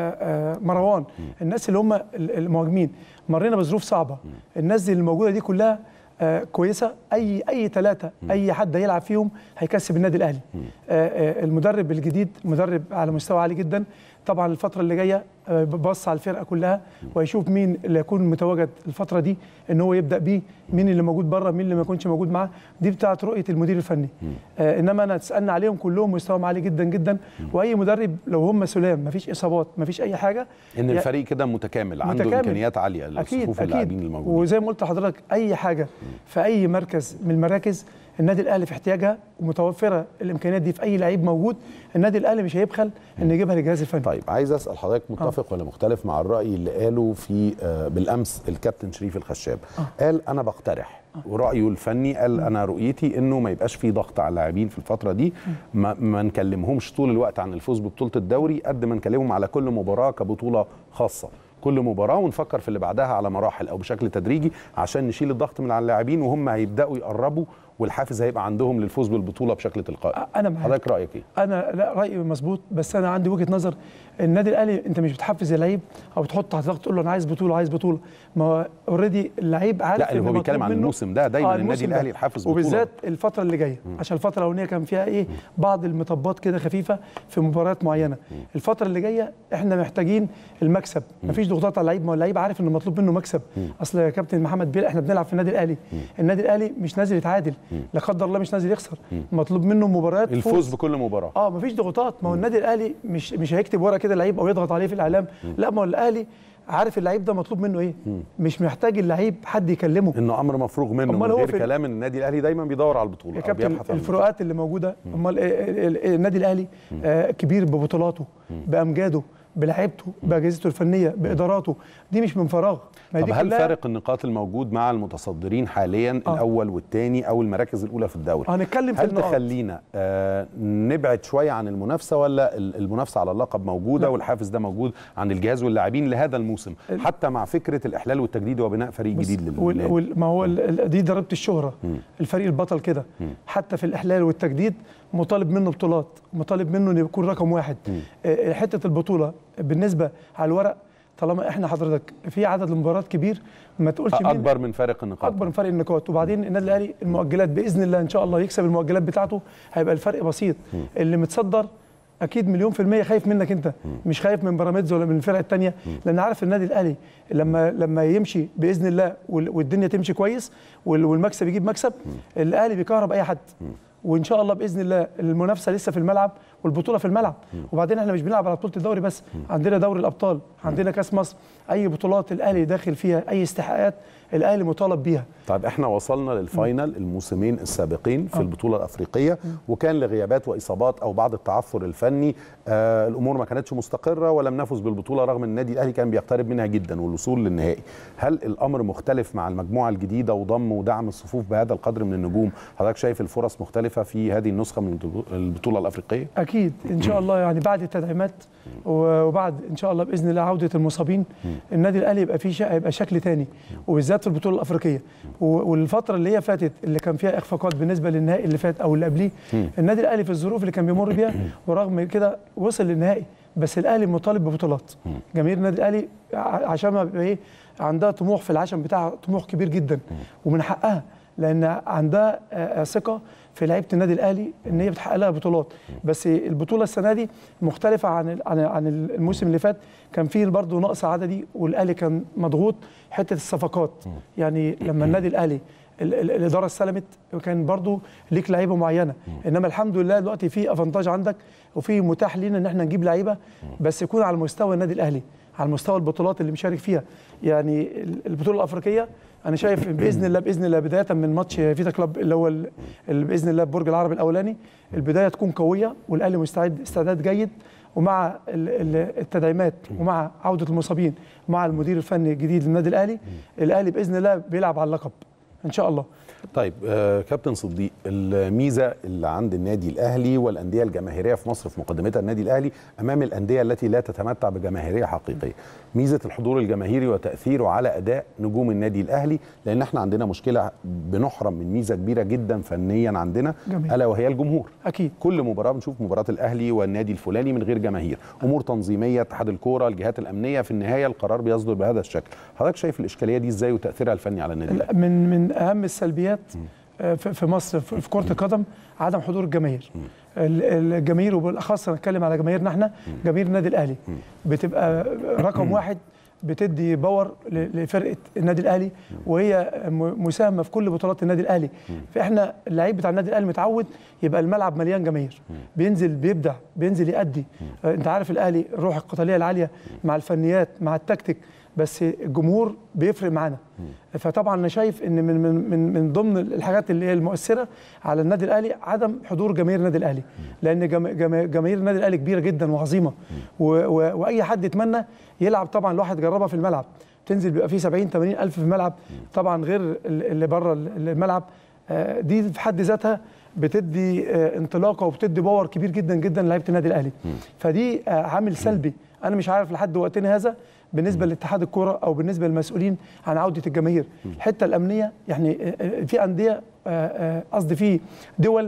مروان الناس اللي هم المهاجمين مرينا بظروف صعبه الناس دي اللي موجوده دي كلها آه كويسه اي اي ثلاثه اي حد هيلعب فيهم هيكسب النادي الاهلي آه آه المدرب الجديد مدرب على مستوى عالي جدا طبعا الفتره اللي جايه بص على الفرقه كلها ويشوف مين اللي يكون متواجد الفتره دي ان هو يبدا بيه مين اللي موجود بره مين اللي ما يكونش موجود معاه دي بتاعه رؤيه المدير الفني آه انما انا تسالنا عليهم كلهم مستواهم عالي جدا جدا واي مدرب لو هم سلام ما فيش اصابات ما فيش اي حاجه ان الفريق كده متكامل, عنده متكامل. امكانيات عاليه لصفوف اللاعبين الموجودين وزي ما قلت لحضرتك اي حاجه في اي مركز من المراكز النادي الاهلي في احتياجها ومتوفره الامكانيات دي في اي لعيب موجود النادي الاهلي مش هيبخل ان يجيبها للجهاز الفني طيب عايز اسال حضرتك متفق آه. ولا مختلف مع الراي اللي قاله في آه بالامس الكابتن شريف الخشاب آه. قال انا بقترح آه. ورايه الفني قال انا رؤيتي انه ما يبقاش في ضغط على اللاعبين في الفتره دي ما, ما نكلمهمش طول الوقت عن الفوز ببطوله الدوري قد ما نكلمهم على كل مباراه كبطوله خاصه كل مباراه ونفكر في اللي بعدها على مراحل او بشكل تدريجي عشان نشيل الضغط من على اللاعبين وهم هيبداوا يقربوا والحافز هيبقى عندهم للفوز بالبطوله بشكل تلقائي انا معاك حضرتك رايك ايه انا لا رايي مظبوط بس انا عندي وجهه نظر النادي الاهلي انت مش بتحفز اللعيب او بتحط تحت ضغط تقول له انا عايز بطوله عايز بطوله ما هو اوريدي اللعيب عارف لا اللي إن هو مطلوب بيتكلم عن منه- الموسم ده دايما آه، النادي الموسم ده. الاهلي الحافز بطوله وبالذات الفتره اللي جايه عشان الفتره الاولانيه كان فيها ايه بعض المطبات كده خفيفه في مباريات معينه الفتره اللي جايه احنا محتاجين المكسب مفيش ضغوطات على اللعيب ما هو اللعيب عارف ان مطلوب منه مكسب اصل يا كابتن محمد بيل احنا بنلعب في النادي الاهلي النادي الاهلي مش نازل يتعادل لا قدر الله مش نازل يخسر مطلوب منه مباريات الفوز بكل مباراه اه مفيش ضغوطات ما هو النادي الاهلي مش مش هيكتب ورقه كده لعيب او يضغط عليه في الاعلام لا ما هو الاهلي عارف اللعيب ده مطلوب منه ايه مش محتاج اللعيب حد يكلمه انه امر مفروغ منه من أمال هو غير في ال- كلام إن النادي الاهلي دايما بيدور على البطوله يا أو كابتن بيبحث عن الفروقات اللي موجوده امال إيه- ال- ال- النادي الاهلي آه كبير ببطولاته بامجاده بلعيبته باجهزته الفنيه باداراته دي مش من فراغ ما هي طب دي هل كلها- فارق النقاط الموجود مع المتصدرين حاليا آه. الاول والثاني او المراكز الاولى في الدوري هنتكلم في هل النقاط. تخلينا آه نبعد شويه عن المنافسه ولا ال- المنافسه على اللقب موجوده لا. والحافز ده موجود عند الجهاز واللاعبين لهذا الموسم حتى مع فكره الاحلال والتجديد وبناء فريق بس جديد وال لل وال ما هو ال- ال- دي ضريبه الشهره الفريق البطل كده حتى في الاحلال والتجديد مطالب منه بطولات مطالب منه انه يكون رقم واحد آه، حته البطوله بالنسبه على الورق طالما احنا حضرتك في عدد المباريات كبير ما تقولش مين اكبر من فارق النقاط اكبر من فرق النقاط وبعدين النادي الاهلي المؤجلات باذن الله ان شاء الله يكسب المؤجلات بتاعته هيبقى الفرق بسيط اللي متصدر اكيد مليون في الميه خايف منك انت مش خايف من بيراميدز ولا من الفرق الثانيه لان عارف النادي الاهلي لما لما يمشي باذن الله وال- والدنيا تمشي كويس وال- والمكسب يجيب مكسب الاهلي بيكهرب اي حد وان شاء الله باذن الله المنافسه لسه في الملعب والبطوله في الملعب وبعدين احنا مش بنلعب على بطوله الدوري بس عندنا دوري الابطال عندنا كاس مصر اي بطولات الاهلي داخل فيها اي استحقاقات الاهلي مطالب بيها طيب احنا وصلنا للفاينل الموسمين السابقين في البطوله الافريقيه وكان لغيابات واصابات او بعض التعثر الفني آه الامور ما كانتش مستقره ولم نفز بالبطوله رغم ان النادي الاهلي كان بيقترب منها جدا والوصول للنهائي هل الامر مختلف مع المجموعه الجديده وضم ودعم الصفوف بهذا القدر من النجوم حضرتك شايف الفرص مختلفه في هذه النسخه من البطوله الافريقيه اكيد ان شاء الله يعني بعد التدعيمات وبعد ان شاء الله باذن الله عوده المصابين النادي الاهلي يبقى فيه شا- هيبقى شكل تاني وبالذات في البطوله الافريقيه و- والفتره اللي هي فاتت اللي كان فيها اخفاقات بالنسبه للنهائي اللي فات او اللي قبليه النادي الاهلي في الظروف اللي كان بيمر بيها ورغم كده وصل للنهائي بس الاهلي مطالب ببطولات جماهير النادي الاهلي ع- عشان ما بيبقى ايه عندها طموح في العشم بتاعها طموح كبير جدا ومن حقها لان عندها آه، آه، ثقه في لعيبه النادي الاهلي ان هي بتحقق لها بطولات بس البطوله السنه دي مختلفه عن ال- عن عن الموسم اللي فات كان فيه برضه نقص عددي والاهلي كان مضغوط حته الصفقات يعني لما النادي الاهلي ال- ال- الاداره استلمت كان برضو ليك لعيبه معينه انما الحمد لله دلوقتي في افانتاج عندك وفي متاح لينا ان احنا نجيب لعيبه بس يكون على مستوى النادي الاهلي على مستوى البطولات اللي مشارك فيها يعني ال- البطوله الافريقيه انا شايف باذن الله باذن الله بدايه من ماتش فيتا كلوب اللي هو ال- اللي باذن الله برج العرب الاولاني البدايه تكون قويه والاهلي مستعد استعداد جيد ومع ال- ال- التدعيمات ومع عوده المصابين ومع المدير الفني الجديد للنادي الاهلي الاهلي باذن الله بيلعب على اللقب ان شاء الله طيب آه كابتن صديق الميزه اللي عند النادي الاهلي والانديه الجماهيريه في مصر في مقدمتها النادي الاهلي امام الانديه التي لا تتمتع بجماهيريه حقيقيه ميزه الحضور الجماهيري وتاثيره على اداء نجوم النادي الاهلي لان احنا عندنا مشكله بنحرم من ميزه كبيره جدا فنيا عندنا جميل. الا وهي الجمهور اكيد كل مباراه بنشوف مباراه الاهلي والنادي الفلاني من غير جماهير امور تنظيميه اتحاد الكوره الجهات الامنيه في النهايه القرار بيصدر بهذا الشكل حضرتك شايف الاشكاليه دي ازاي وتاثيرها الفني على النادي الأهلي؟ من من اهم السلبيات آه، في في مصر في في كره القدم عدم حضور الجماهير ال- الجماهير وبالاخص نتكلم على جماهيرنا احنا جماهير النادي الاهلي بتبقى رقم واحد بتدي باور ل- لفرقه النادي الاهلي وهي م- مساهمه في كل بطولات النادي الاهلي فاحنا اللعيب بتاع النادي الاهلي متعود يبقى الملعب مليان جماهير بينزل بيبدع بينزل يأدي آه، انت عارف الاهلي الروح القتاليه العاليه مع الفنيات مع التكتيك بس الجمهور بيفرق معانا فطبعا انا شايف ان من من من من ضمن الحاجات اللي هي المؤثره على النادي الاهلي عدم حضور جماهير النادي الاهلي لان جما- جما- جماهير النادي الاهلي كبيره جدا وعظيمه و و واي حد يتمنى يلعب طبعا الواحد جربها في الملعب تنزل بيبقى فيه 70 80 الف في الملعب طبعا غير ال- اللي بره ال- الملعب آه، دي في حد ذاتها بتدي آه، انطلاقه وبتدي باور كبير جدا جدا لعيبه النادي الاهلي فدي آه، عامل سلبي انا مش عارف لحد وقتنا هذا بالنسبه لاتحاد الكوره او بالنسبه للمسؤولين عن عوده الجماهير الحته الامنيه يعني آه، آه، في انديه آه، آه، قصدي في دول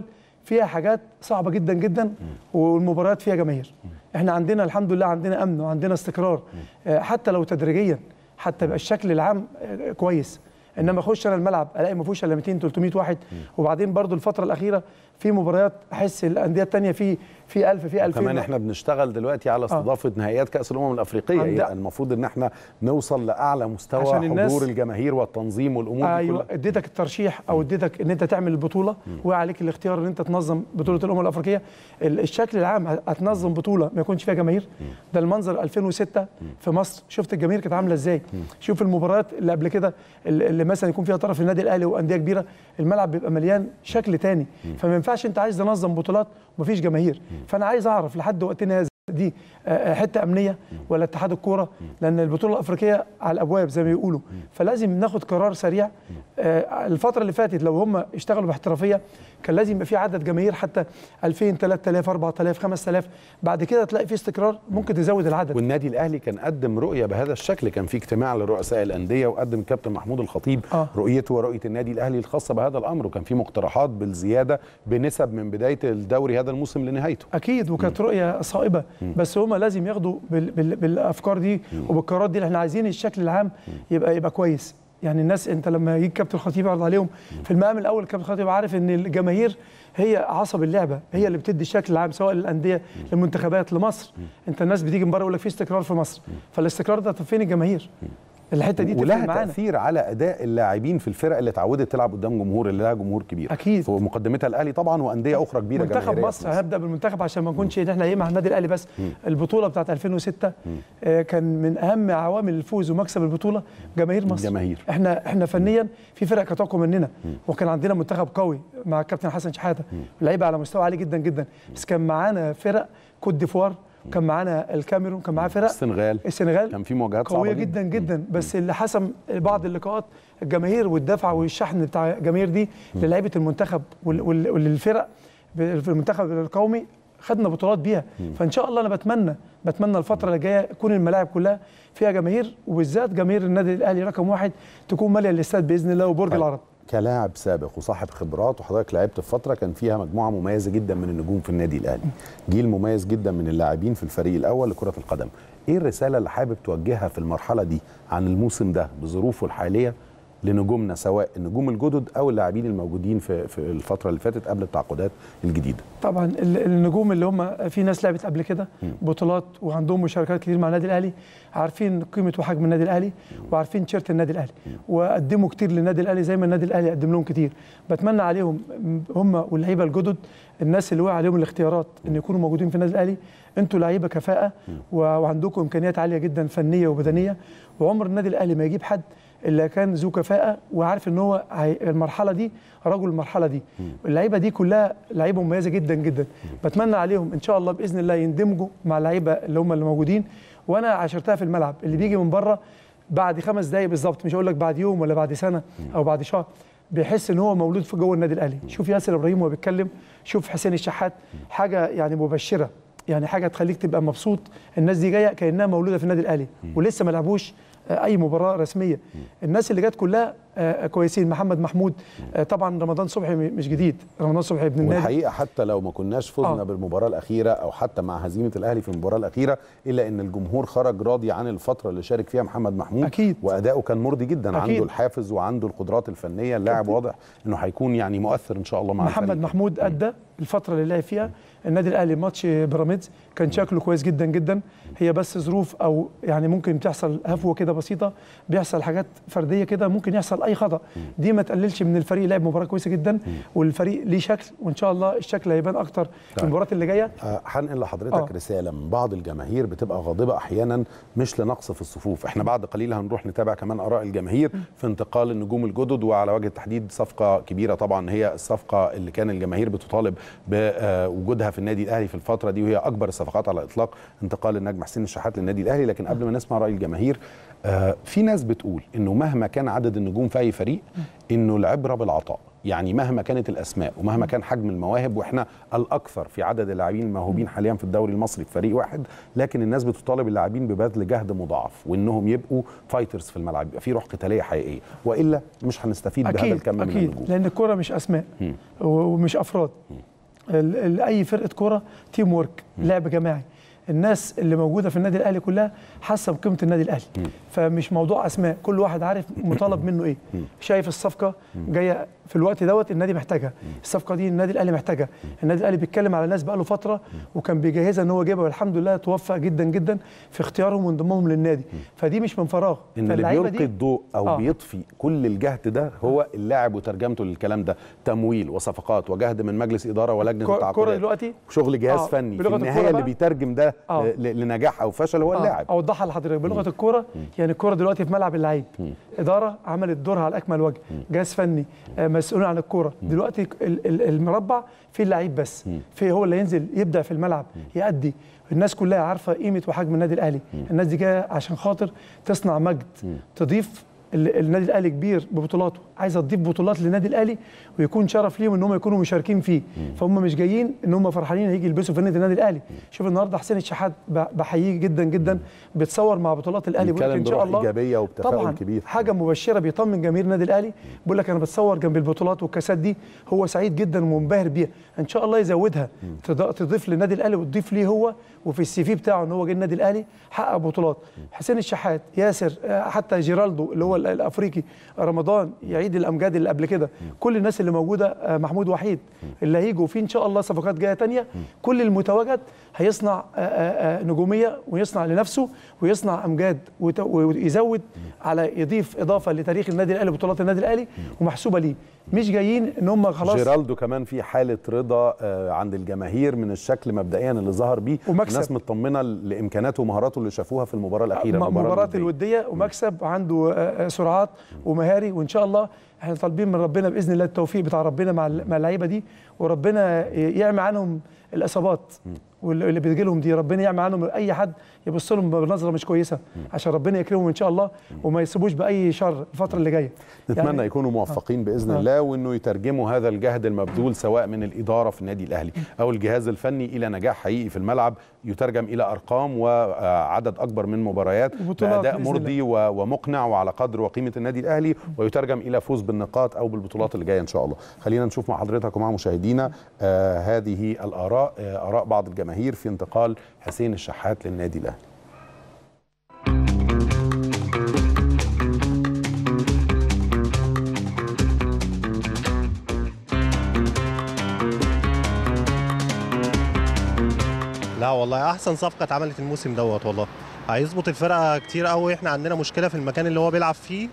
فيها حاجات صعبه جدا جدا والمباريات فيها جماهير احنا عندنا الحمد لله عندنا امن وعندنا استقرار آه، حتى لو تدريجيا حتى يبقى الشكل العام آه، كويس انما اخش انا الملعب الاقي ما فيهوش الا 200 300 واحد وبعدين برضو الفتره الاخيره في مباريات احس الانديه الثانيه في في 1000 في 2000 كمان احنا بنشتغل دلوقتي على استضافه نهائيات كاس الامم الافريقيه عند- يعني المفروض ان احنا نوصل لاعلى مستوى عشان الناس- حضور الجماهير والتنظيم والامور دي ايوه كلها اديتك الترشيح او اديتك ان انت تعمل البطوله وعليك الاختيار ان انت تنظم بطوله الامم الافريقيه ال- الشكل العام ه- هتنظم بطوله ما يكونش فيها جماهير ده المنظر 2006 في مصر شفت الجماهير كانت عامله ازاي شوف المباريات اللي قبل كده اللي اللي مثلا يكون فيها طرف النادي الاهلي وانديه كبيره الملعب بيبقى مليان شكل تاني فما ينفعش انت عايز تنظم بطولات ومفيش جماهير فانا عايز اعرف لحد وقتنا هذا دي آه، حته امنيه ولا اتحاد الكوره لان البطوله الافريقيه على الابواب زي ما بيقولوا فلازم ناخد قرار سريع آه، الفتره اللي فاتت لو هم اشتغلوا باحترافيه كان لازم يبقى في عدد جماهير حتى 2000 3000 4000 5000 بعد كده تلاقي في استقرار ممكن تزود العدد والنادي الاهلي كان قدم رؤيه بهذا الشكل كان في اجتماع لرؤساء الانديه وقدم الكابتن محمود الخطيب آه. رؤيته ورؤيه النادي الاهلي الخاصه بهذا الامر وكان في مقترحات بالزياده بنسب من بدايه الدوري هذا الموسم لنهايته اكيد وكانت رؤيه صائبه بس هم لازم ياخدوا بال بال بالافكار دي وبالقرارات دي اللي احنا عايزين الشكل العام يبقى يبقى كويس يعني الناس انت لما يجي كابتن الخطيب يعرض عليهم في المقام الاول الكابتن الخطيب عارف ان الجماهير هي عصب اللعبه هي اللي بتدي الشكل العام سواء للانديه للمنتخبات لمصر انت الناس بتيجي من بره يقول لك في استقرار في مصر فالاستقرار ده طب فين الجماهير الحته دي تفرق ولها معانا تاثير على اداء اللاعبين في الفرق اللي اتعودت تلعب قدام جمهور اللي لها جمهور كبير أكيد. في مقدمتها الاهلي طبعا وانديه اخرى كبيره منتخب جماهيرية في مصر هنبدا بالمنتخب عشان ما نكونش ان احنا ايه مع النادي الاهلي بس البطوله بتاعت 2006 آه، كان من اهم عوامل الفوز ومكسب البطوله جماهير مصر الجماهير. احنا احنا فنيا في فرق كانت اقوى مننا وكان عندنا منتخب قوي مع الكابتن حسن شحاته لعيبه على مستوى عالي جدا جدا بس كان معانا فرق كوت ديفوار كان معانا الكاميرون كان معانا فرق السنغال السنغال كان في مواجهات صعبه قويه جدا جدا بس اللي حسم بعض اللقاءات الجماهير والدفع والشحن بتاع الجماهير دي للعيبه المنتخب وال- وال- وللفرق ب- في المنتخب القومي خدنا بطولات بيها فان شاء الله انا بتمنى بتمنى الفتره اللي جايه تكون الملاعب كلها فيها جماهير وبالذات جماهير النادي الاهلي رقم واحد تكون ماليه الاستاد باذن الله وبرج طيب. العرب كلاعب سابق وصاحب خبرات وحضرتك لعبت في فتره كان فيها مجموعه مميزه جدا من النجوم في النادي الاهلي جيل مميز جدا من اللاعبين في الفريق الاول لكره القدم ايه الرساله اللي حابب توجهها في المرحله دي عن الموسم ده بظروفه الحاليه لنجومنا سواء النجوم الجدد او اللاعبين الموجودين في في الفتره اللي فاتت قبل التعاقدات الجديده طبعا ال- النجوم اللي هم في ناس لعبت قبل كده بطولات وعندهم مشاركات كتير مع النادي الاهلي عارفين قيمه وحجم النادي الاهلي وعارفين تيشيرت النادي الاهلي وقدموا كتير للنادي الاهلي زي ما النادي الاهلي قدم لهم كتير بتمنى عليهم هم واللعيبه الجدد الناس اللي وقع عليهم الاختيارات ان يكونوا موجودين في النادي الاهلي انتوا لعيبه كفاءه و- وعندكم امكانيات عاليه جدا فنيه وبدنيه وعمر النادي الاهلي ما يجيب حد الا كان ذو كفاءه وعارف ان هو هي- المرحله دي رجل المرحله دي اللعيبه دي كلها لعيبه مميزه جدا جدا بتمنى عليهم ان شاء الله باذن الله يندمجوا مع اللعيبه اللي هم اللي موجودين وانا عاشرتها في الملعب اللي بيجي من بره بعد خمس دقايق بالظبط مش هقول لك بعد يوم ولا بعد سنه او بعد شهر بيحس ان هو مولود في جوه النادي الاهلي شوف ياسر ابراهيم وهو بيتكلم شوف حسين الشحات حاجه يعني مبشره يعني حاجه تخليك تبقى مبسوط الناس دي جايه كانها مولوده في النادي الاهلي ولسه ما لعبوش آه، اي مباراه رسميه الناس اللي جت كلها آه، كويسين محمد محمود آه، طبعا رمضان صبحي م- مش جديد رمضان صبحي ابن النادي والحقيقه حتى لو ما كناش فزنا آه. آه. بالمباراه الاخيره او حتى مع هزيمه الاهلي في المباراه الاخيره الا ان الجمهور خرج راضي عن الفتره اللي شارك فيها محمد محمود أكيد. واداؤه كان مرضي جدا أكيد. عنده الحافز وعنده القدرات الفنيه اللاعب واضح انه هيكون يعني مؤثر ان شاء الله مع محمد الفريق. محمود ادى الفتره اللي لعب فيها النادي الاهلي ماتش بيراميدز كان شكله كويس جدا جدا هي بس ظروف او يعني ممكن تحصل هفوه كده بسيطه بيحصل حاجات فرديه كده ممكن يحصل اي خطا دي ما تقللش من الفريق لعب مباراه كويسه جدا والفريق ليه شكل وان شاء الله الشكل هيبان اكتر في طيب. المباريات اللي جايه آه، هنقل لحضرتك آه. آه. رساله من بعض الجماهير بتبقى غاضبه احيانا مش لنقص في الصفوف احنا بعد قليل هنروح نتابع كمان اراء الجماهير في انتقال النجوم الجدد وعلى وجه التحديد صفقه كبيره طبعا هي الصفقه اللي كان الجماهير بتطالب بوجودها في النادي الاهلي في الفتره دي وهي اكبر الصفقات على الاطلاق انتقال النجم حسين الشحات للنادي الاهلي لكن قبل ما نسمع راي الجماهير آه، في ناس بتقول انه مهما كان عدد النجوم في اي فريق انه العبره بالعطاء يعني مهما كانت الاسماء ومهما كان حجم المواهب واحنا الاكثر في عدد اللاعبين الموهوبين حاليا في الدوري المصري في فريق واحد لكن الناس بتطالب اللاعبين ببذل جهد مضاعف وانهم يبقوا فايترز في الملعب يبقى في روح قتاليه حقيقيه والا مش هنستفيد بهذا اكيد الكم من اكيد النجوم لان الكره مش اسماء و- ومش افراد ال- ال- اي فرقه كوره تيم ورك لعب جماعي الناس اللي موجوده في النادي الاهلي كلها حاسه بقيمه النادي الاهلي فمش موضوع اسماء كل واحد عارف مطالب منه ايه شايف الصفقه جايه في الوقت دوت النادي محتاجها الصفقه دي النادي الاهلي محتاجها النادي الاهلي بيتكلم على ناس بقاله فتره وكان بيجهزها ان هو يجيبها والحمد لله توفق جدا جدا في اختيارهم وانضمامهم للنادي فدي مش من فراغ ان اللي فاللعيبة بيلقي الضوء او آه. آه. بيطفي كل الجهد ده هو اللاعب وترجمته للكلام ده تمويل وصفقات وجهد من مجلس اداره ولجنه كو- كرة التعاقدات دلوقتي شغل جهاز آه، فني في بلغة النهايه الكرة اللي بقى. بيترجم ده آه. ل- لنجاح او فشل هو آه، اللاعب اوضحها لحضرتك بلغه الكوره يعني الكوره دلوقتي في ملعب اللعيب اداره عملت دورها على اكمل وجه جهاز فني آه، مسؤولين عن الكوره دلوقتي ال- ال- المربع فيه اللعيب بس في هو اللي ينزل يبدع في الملعب يأدي الناس كلها عارفه قيمه وحجم النادي الاهلي الناس دي جايه عشان خاطر تصنع مجد تضيف ال- النادي الاهلي كبير ببطولاته عايزه تضيف بطولات للنادي الاهلي ويكون شرف ليهم ان هم يكونوا مشاركين فيه فهم مش جايين ان هم فرحانين هيجي يلبسوا في النادي النادي الاهلي شوف النهارده حسين الشحات ب- بحييه جدا جدا بيتصور مع بطولات الاهلي بيقول لك بيتكلم ان شاء بروح الله ايجابيه وبتفاؤل طبعا كبير حاجه مبشره بيطمن جماهير النادي الاهلي بيقول لك انا بتصور جنب البطولات والكاسات دي هو سعيد جدا ومنبهر بيها ان شاء الله يزودها تض- تضيف للنادي الاهلي وتضيف ليه هو وفي السي في بتاعه ان هو جه النادي الاهلي حقق بطولات حسين الشحات ياسر آه، حتى جيرالدو اللي هو ال- الافريقي رمضان يعيد الامجاد اللي قبل كده كل الناس اللي موجوده آه، محمود وحيد اللي هيجوا فيه ان شاء الله صفقات جايه تانية كل المتواجد هيصنع آه، آه، آه، نجوميه ويصنع لنفسه ويصنع امجاد وت- ويزود على يضيف اضافه لتاريخ النادي الاهلي بطولات النادي الاهلي ومحسوبه ليه مش جايين ان هم خلاص جيرالدو كمان في حاله رضا آه، عند الجماهير من الشكل مبدئيا اللي ظهر بيه ومكسب. الناس مطمنه لامكاناته ومهاراته اللي شافوها في المباراه الاخيره م- المباراة مباراة الودية. الودية ومكسب وعنده آه، آه، سرعات ومهاري وإن شاء الله احنا طالبين من ربنا بإذن الله التوفيق بتاع ربنا مع ال- مع اللعيبة دي وربنا ي- يعمي عنهم الإصابات واللي اللي بتجي لهم دي ربنا يعمي عنهم أي حد يبص لهم بنظرة مش كويسة عشان ربنا يكرمهم إن شاء الله وما يسيبوش بأي شر الفترة اللي جاية نتمنى يعني- يكونوا موفقين باذن آه. الله وانه يترجموا هذا الجهد المبذول سواء من الاداره في النادي الاهلي او الجهاز الفني الى نجاح حقيقي في الملعب يترجم الى ارقام وعدد اكبر من مباريات وبطولات باداء بإذن مرضي و- ومقنع وعلى قدر وقيمه النادي الاهلي ويترجم الى فوز بالنقاط او بالبطولات اللي جايه ان شاء الله خلينا نشوف مع حضرتك ومع مشاهدينا آه هذه الاراء آه اراء بعض الجماهير في انتقال حسين الشحات للنادي الاهلي لا والله احسن صفقه اتعملت الموسم دوت والله هيظبط الفرقه كتير قوي احنا عندنا مشكله في المكان اللي هو بيلعب فيه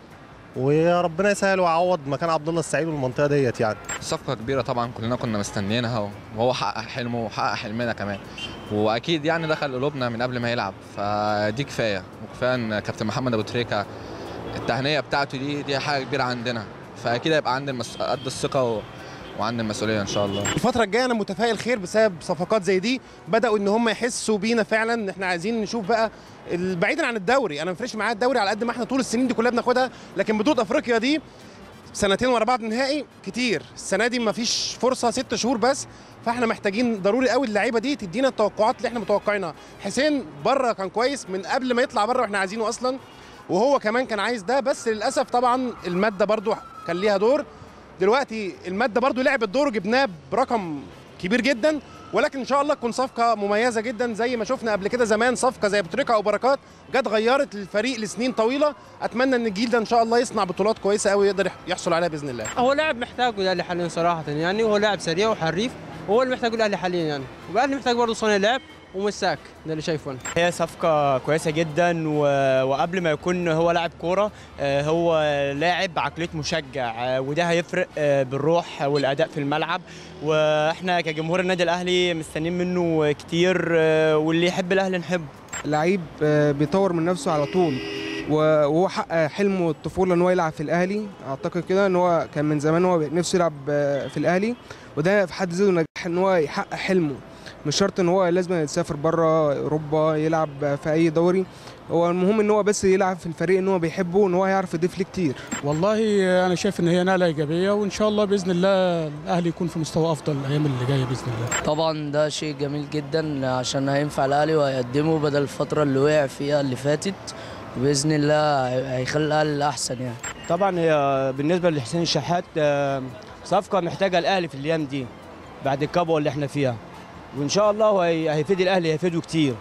وربنا يسهل ويعوض مكان عبد الله السعيد والمنطقه ديت يعني صفقة كبيرة طبعا كلنا كنا مستنيينها وهو حقق حلمه وحقق حلمنا كمان واكيد يعني دخل قلوبنا من قبل ما يلعب فدي كفاية وكفاية ان كابتن محمد ابو تريكة التهنئة بتاعته دي دي حاجة كبيرة عندنا فاكيد هيبقى عند المس... قد الثقة و... وعند المسؤولية ان شاء الله الفترة الجاية أنا متفائل خير بسبب صفقات زي دي بدأوا إن هم يحسوا بينا فعلا إن إحنا عايزين نشوف بقى ال- بعيدا عن الدوري أنا ما بيفرقش معايا الدوري على قد ما إحنا طول السنين دي كلها بناخدها لكن بطولة أفريقيا دي سنتين ورا بعض نهائي كتير السنة دي ما فيش فرصة ست شهور بس فاحنا محتاجين ضروري قوي اللعيبه دي تدينا التوقعات اللي احنا متوقعينها حسين بره كان كويس من قبل ما يطلع بره واحنا عايزينه اصلا وهو كمان كان عايز ده بس للاسف طبعا الماده برضو كان ليها دور دلوقتي الماده برضو لعبت دور وجبناه برقم كبير جدا ولكن ان شاء الله تكون صفقه مميزه جدا زي ما شفنا قبل كده زمان صفقه زي بتريكا او بركات جت غيرت الفريق لسنين طويله اتمنى ان الجيل ده ان شاء الله يصنع بطولات كويسه قوي يقدر يحصل عليها باذن الله هو لاعب محتاجه الاهلي حاليا صراحه يعني وهو لاعب سريع وحريف وهو اللي محتاجه الاهلي حاليا يعني والاهلي محتاج برضه صانع لعب ومساك ده اللي شايفه انا هي صفقة كويسة جدا و... وقبل ما يكون هو لاعب كورة آه، هو لاعب عقلية مشجع آه، وده هيفرق آه، بالروح والأداء في الملعب واحنا كجمهور النادي الأهلي مستنيين منه كتير آه، واللي يحب الأهلي نحبه لعيب آه، بيطور من نفسه على طول و- وهو حقق حلمه الطفوله ان هو يلعب في الاهلي اعتقد كده ان هو كان من زمان هو نفسه يلعب آه، في الاهلي وده في حد ذاته نجاح ان هو يحقق حلمه مش شرط ان هو لازم يسافر بره اوروبا يلعب في اي دوري هو المهم ان هو بس يلعب في الفريق ان هو بيحبه وان هو هيعرف يضيف ليه كتير والله انا شايف ان هي نقله ايجابيه وان شاء الله باذن الله الاهلي يكون في مستوى افضل الايام اللي جايه باذن الله طبعا ده شيء جميل جدا عشان هينفع الاهلي وهيقدمه بدل الفتره اللي وقع فيها اللي فاتت وباذن الله هيخلي الاهلي احسن يعني طبعا هي بالنسبة لحسين الشحات آه، صفقة محتاجة الأهلي في الأيام دي بعد الكبوه اللي احنا فيها وان شاء الله هو هي- هيفيد الاهلي هيفيده كتير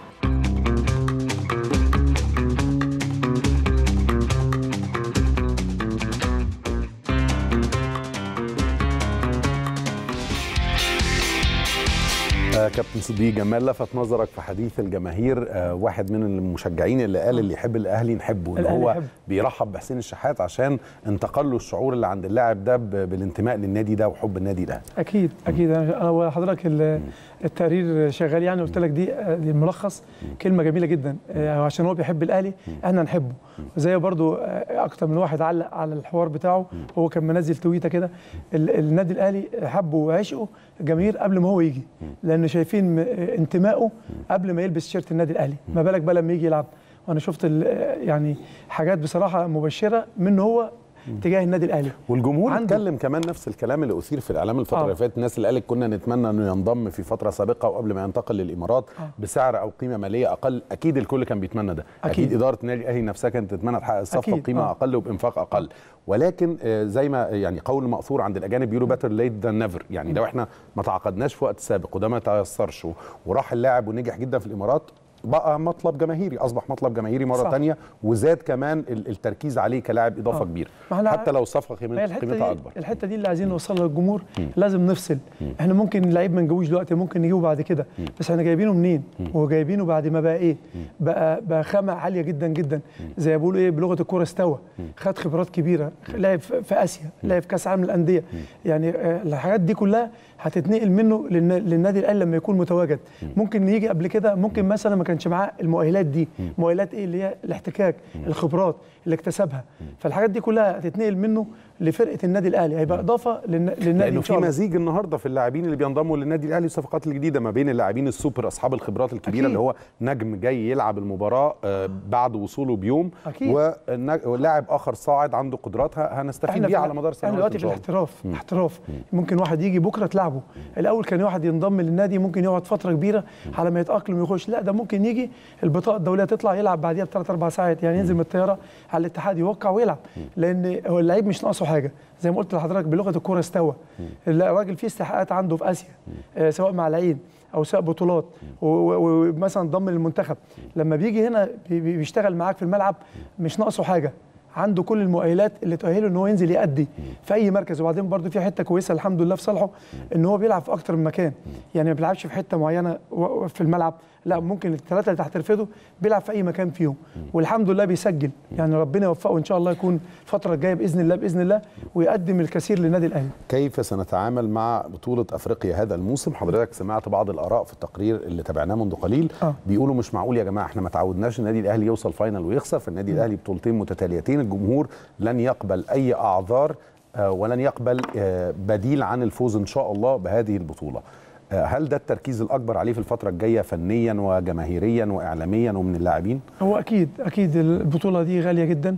آه كابتن صديق جمال لفت نظرك في حديث الجماهير آه واحد من المشجعين اللي قال اللي يحب الاهلي نحبه ان الأهلي هو يحب. بيرحب بحسين الشحات عشان انتقل له الشعور اللي عند اللاعب ده ب- بالانتماء للنادي ده وحب النادي الاهلي اكيد اكيد انا أنا حضرتك ال- التقرير شغال يعني قلت لك دي دي الملخص كلمه جميله جدا آه، عشان هو بيحب الاهلي احنا نحبه زي برضو آه، اكتر من واحد علق على الحوار بتاعه هو كان منزل تويته كده ال- النادي الاهلي حبه وعشقه الجماهير قبل ما هو يجي لان شايفين م- آه، انتمائه قبل ما يلبس شيرت النادي الاهلي ما بالك بقى لما يجي يلعب وانا شفت ال- آه، يعني حاجات بصراحه مبشره منه هو تجاه النادي الاهلي والجمهور عنده- اتكلم كمان نفس الكلام اللي اثير في الاعلام الفتره آه. اللي فاتت الناس اللي قالت كنا نتمنى انه ينضم في فتره سابقه وقبل ما ينتقل للامارات آه. بسعر او قيمه ماليه اقل اكيد الكل كان بيتمنى ده أكيد. اكيد اداره النادي الاهلي نفسها كانت تتمنى تحقق الصفقه أكيد، بقيمه آه. اقل وبانفاق اقل ولكن آه، زي ما يعني قول مأثور عند الاجانب بيقولوا باتر ليت ذان نيفر يعني لو احنا ما تعاقدناش في وقت سابق وده ما تيسرش و- وراح اللاعب ونجح جدا في الامارات بقى مطلب جماهيري اصبح مطلب جماهيري مره صح. ثانيه وزاد كمان ال- التركيز عليه كلاعب اضافه آه. كبيره ما احنا حتى لو الصفقه ما هي قيمت- الحته قيمتها دي اكبر الحته دي اللي عايزين نوصلها للجمهور لازم نفصل احنا ممكن اللعيب ما نجيبوش دلوقتي ممكن نجيبه بعد كده بس احنا جايبينه منين وجايبينه بعد ما بقى ايه بقى بقى خامه عاليه جدا جدا زي ما بيقولوا ايه بلغه الكوره استوى خد خبرات كبيره لعب في في اسيا لعب في كاس العالم للانديه يعني آه، الحاجات دي كلها هتتنقل منه للنا- للنادي الاهلي لما يكون متواجد ممكن يجي قبل كده ممكن مثلا ما كانش معاه المؤهلات دي مؤهلات ايه اللي هي الاحتكاك الخبرات اللي اكتسبها فالحاجات دي كلها هتتنقل منه لفرقه النادي الاهلي هيبقى اضافه للن- للنادي لانه إن في شاء الله. مزيج النهارده في اللاعبين اللي بينضموا للنادي الاهلي الصفقات الجديده ما بين اللاعبين السوبر اصحاب الخبرات الكبيره أكيد. اللي هو نجم جاي يلعب المباراه آه، بعد وصوله بيوم أكيد. والنج- ولاعب اخر صاعد عنده قدرات ه- هنستفيد احنا بيها في- على مدار احنا سنوات دلوقتي إن في شاء الله. الاحتراف احتراف ممكن واحد يجي بكره تلعبه الاول كان واحد ينضم للنادي ممكن يقعد فتره كبيره على ما يتاقلم ويخش لا ده ممكن يجي البطاقه الدوليه تطلع يلعب بعديها بثلاث اربع ساعات يعني ينزل من الطياره على الاتحاد يوقع ويلعب لان هو اللعيب مش ناقصه حاجه زي ما قلت لحضرتك بلغه الكوره استوى الراجل فيه استحقاقات عنده في اسيا آه، سواء مع العين او سواء بطولات و- و- ومثلا ضم للمنتخب لما بيجي هنا بي- بي- بيشتغل معاك في الملعب مش ناقصه حاجه عنده كل المؤهلات اللي تؤهله ان هو ينزل يأدي في اي مركز وبعدين برضو في حته كويسه الحمد لله في صالحه ان هو بيلعب في اكتر من مكان يعني ما بيلعبش في حته معينه و- و- في الملعب لا ممكن الثلاثه اللي تحت رفده بيلعب في اي مكان فيهم والحمد لله بيسجل يعني ربنا يوفقه ان شاء الله يكون الفتره الجايه باذن الله باذن الله ويقدم الكثير للنادي الاهلي كيف سنتعامل مع بطولة أفريقيا هذا الموسم حضرتك سمعت بعض الآراء في التقرير اللي تابعناه منذ قليل آه. بيقولوا مش معقول يا جماعة احنا ما تعودناش النادي الأهلي يوصل فاينل ويخسر في النادي الأهلي بطولتين متتاليتين الجمهور لن يقبل أي أعذار آه، ولن يقبل آه، بديل عن الفوز إن شاء الله بهذه البطولة آه، هل ده التركيز الأكبر عليه في الفترة الجاية فنيا وجماهيريا وإعلاميا ومن اللاعبين؟ هو اكيد اكيد البطوله دي غاليه جدا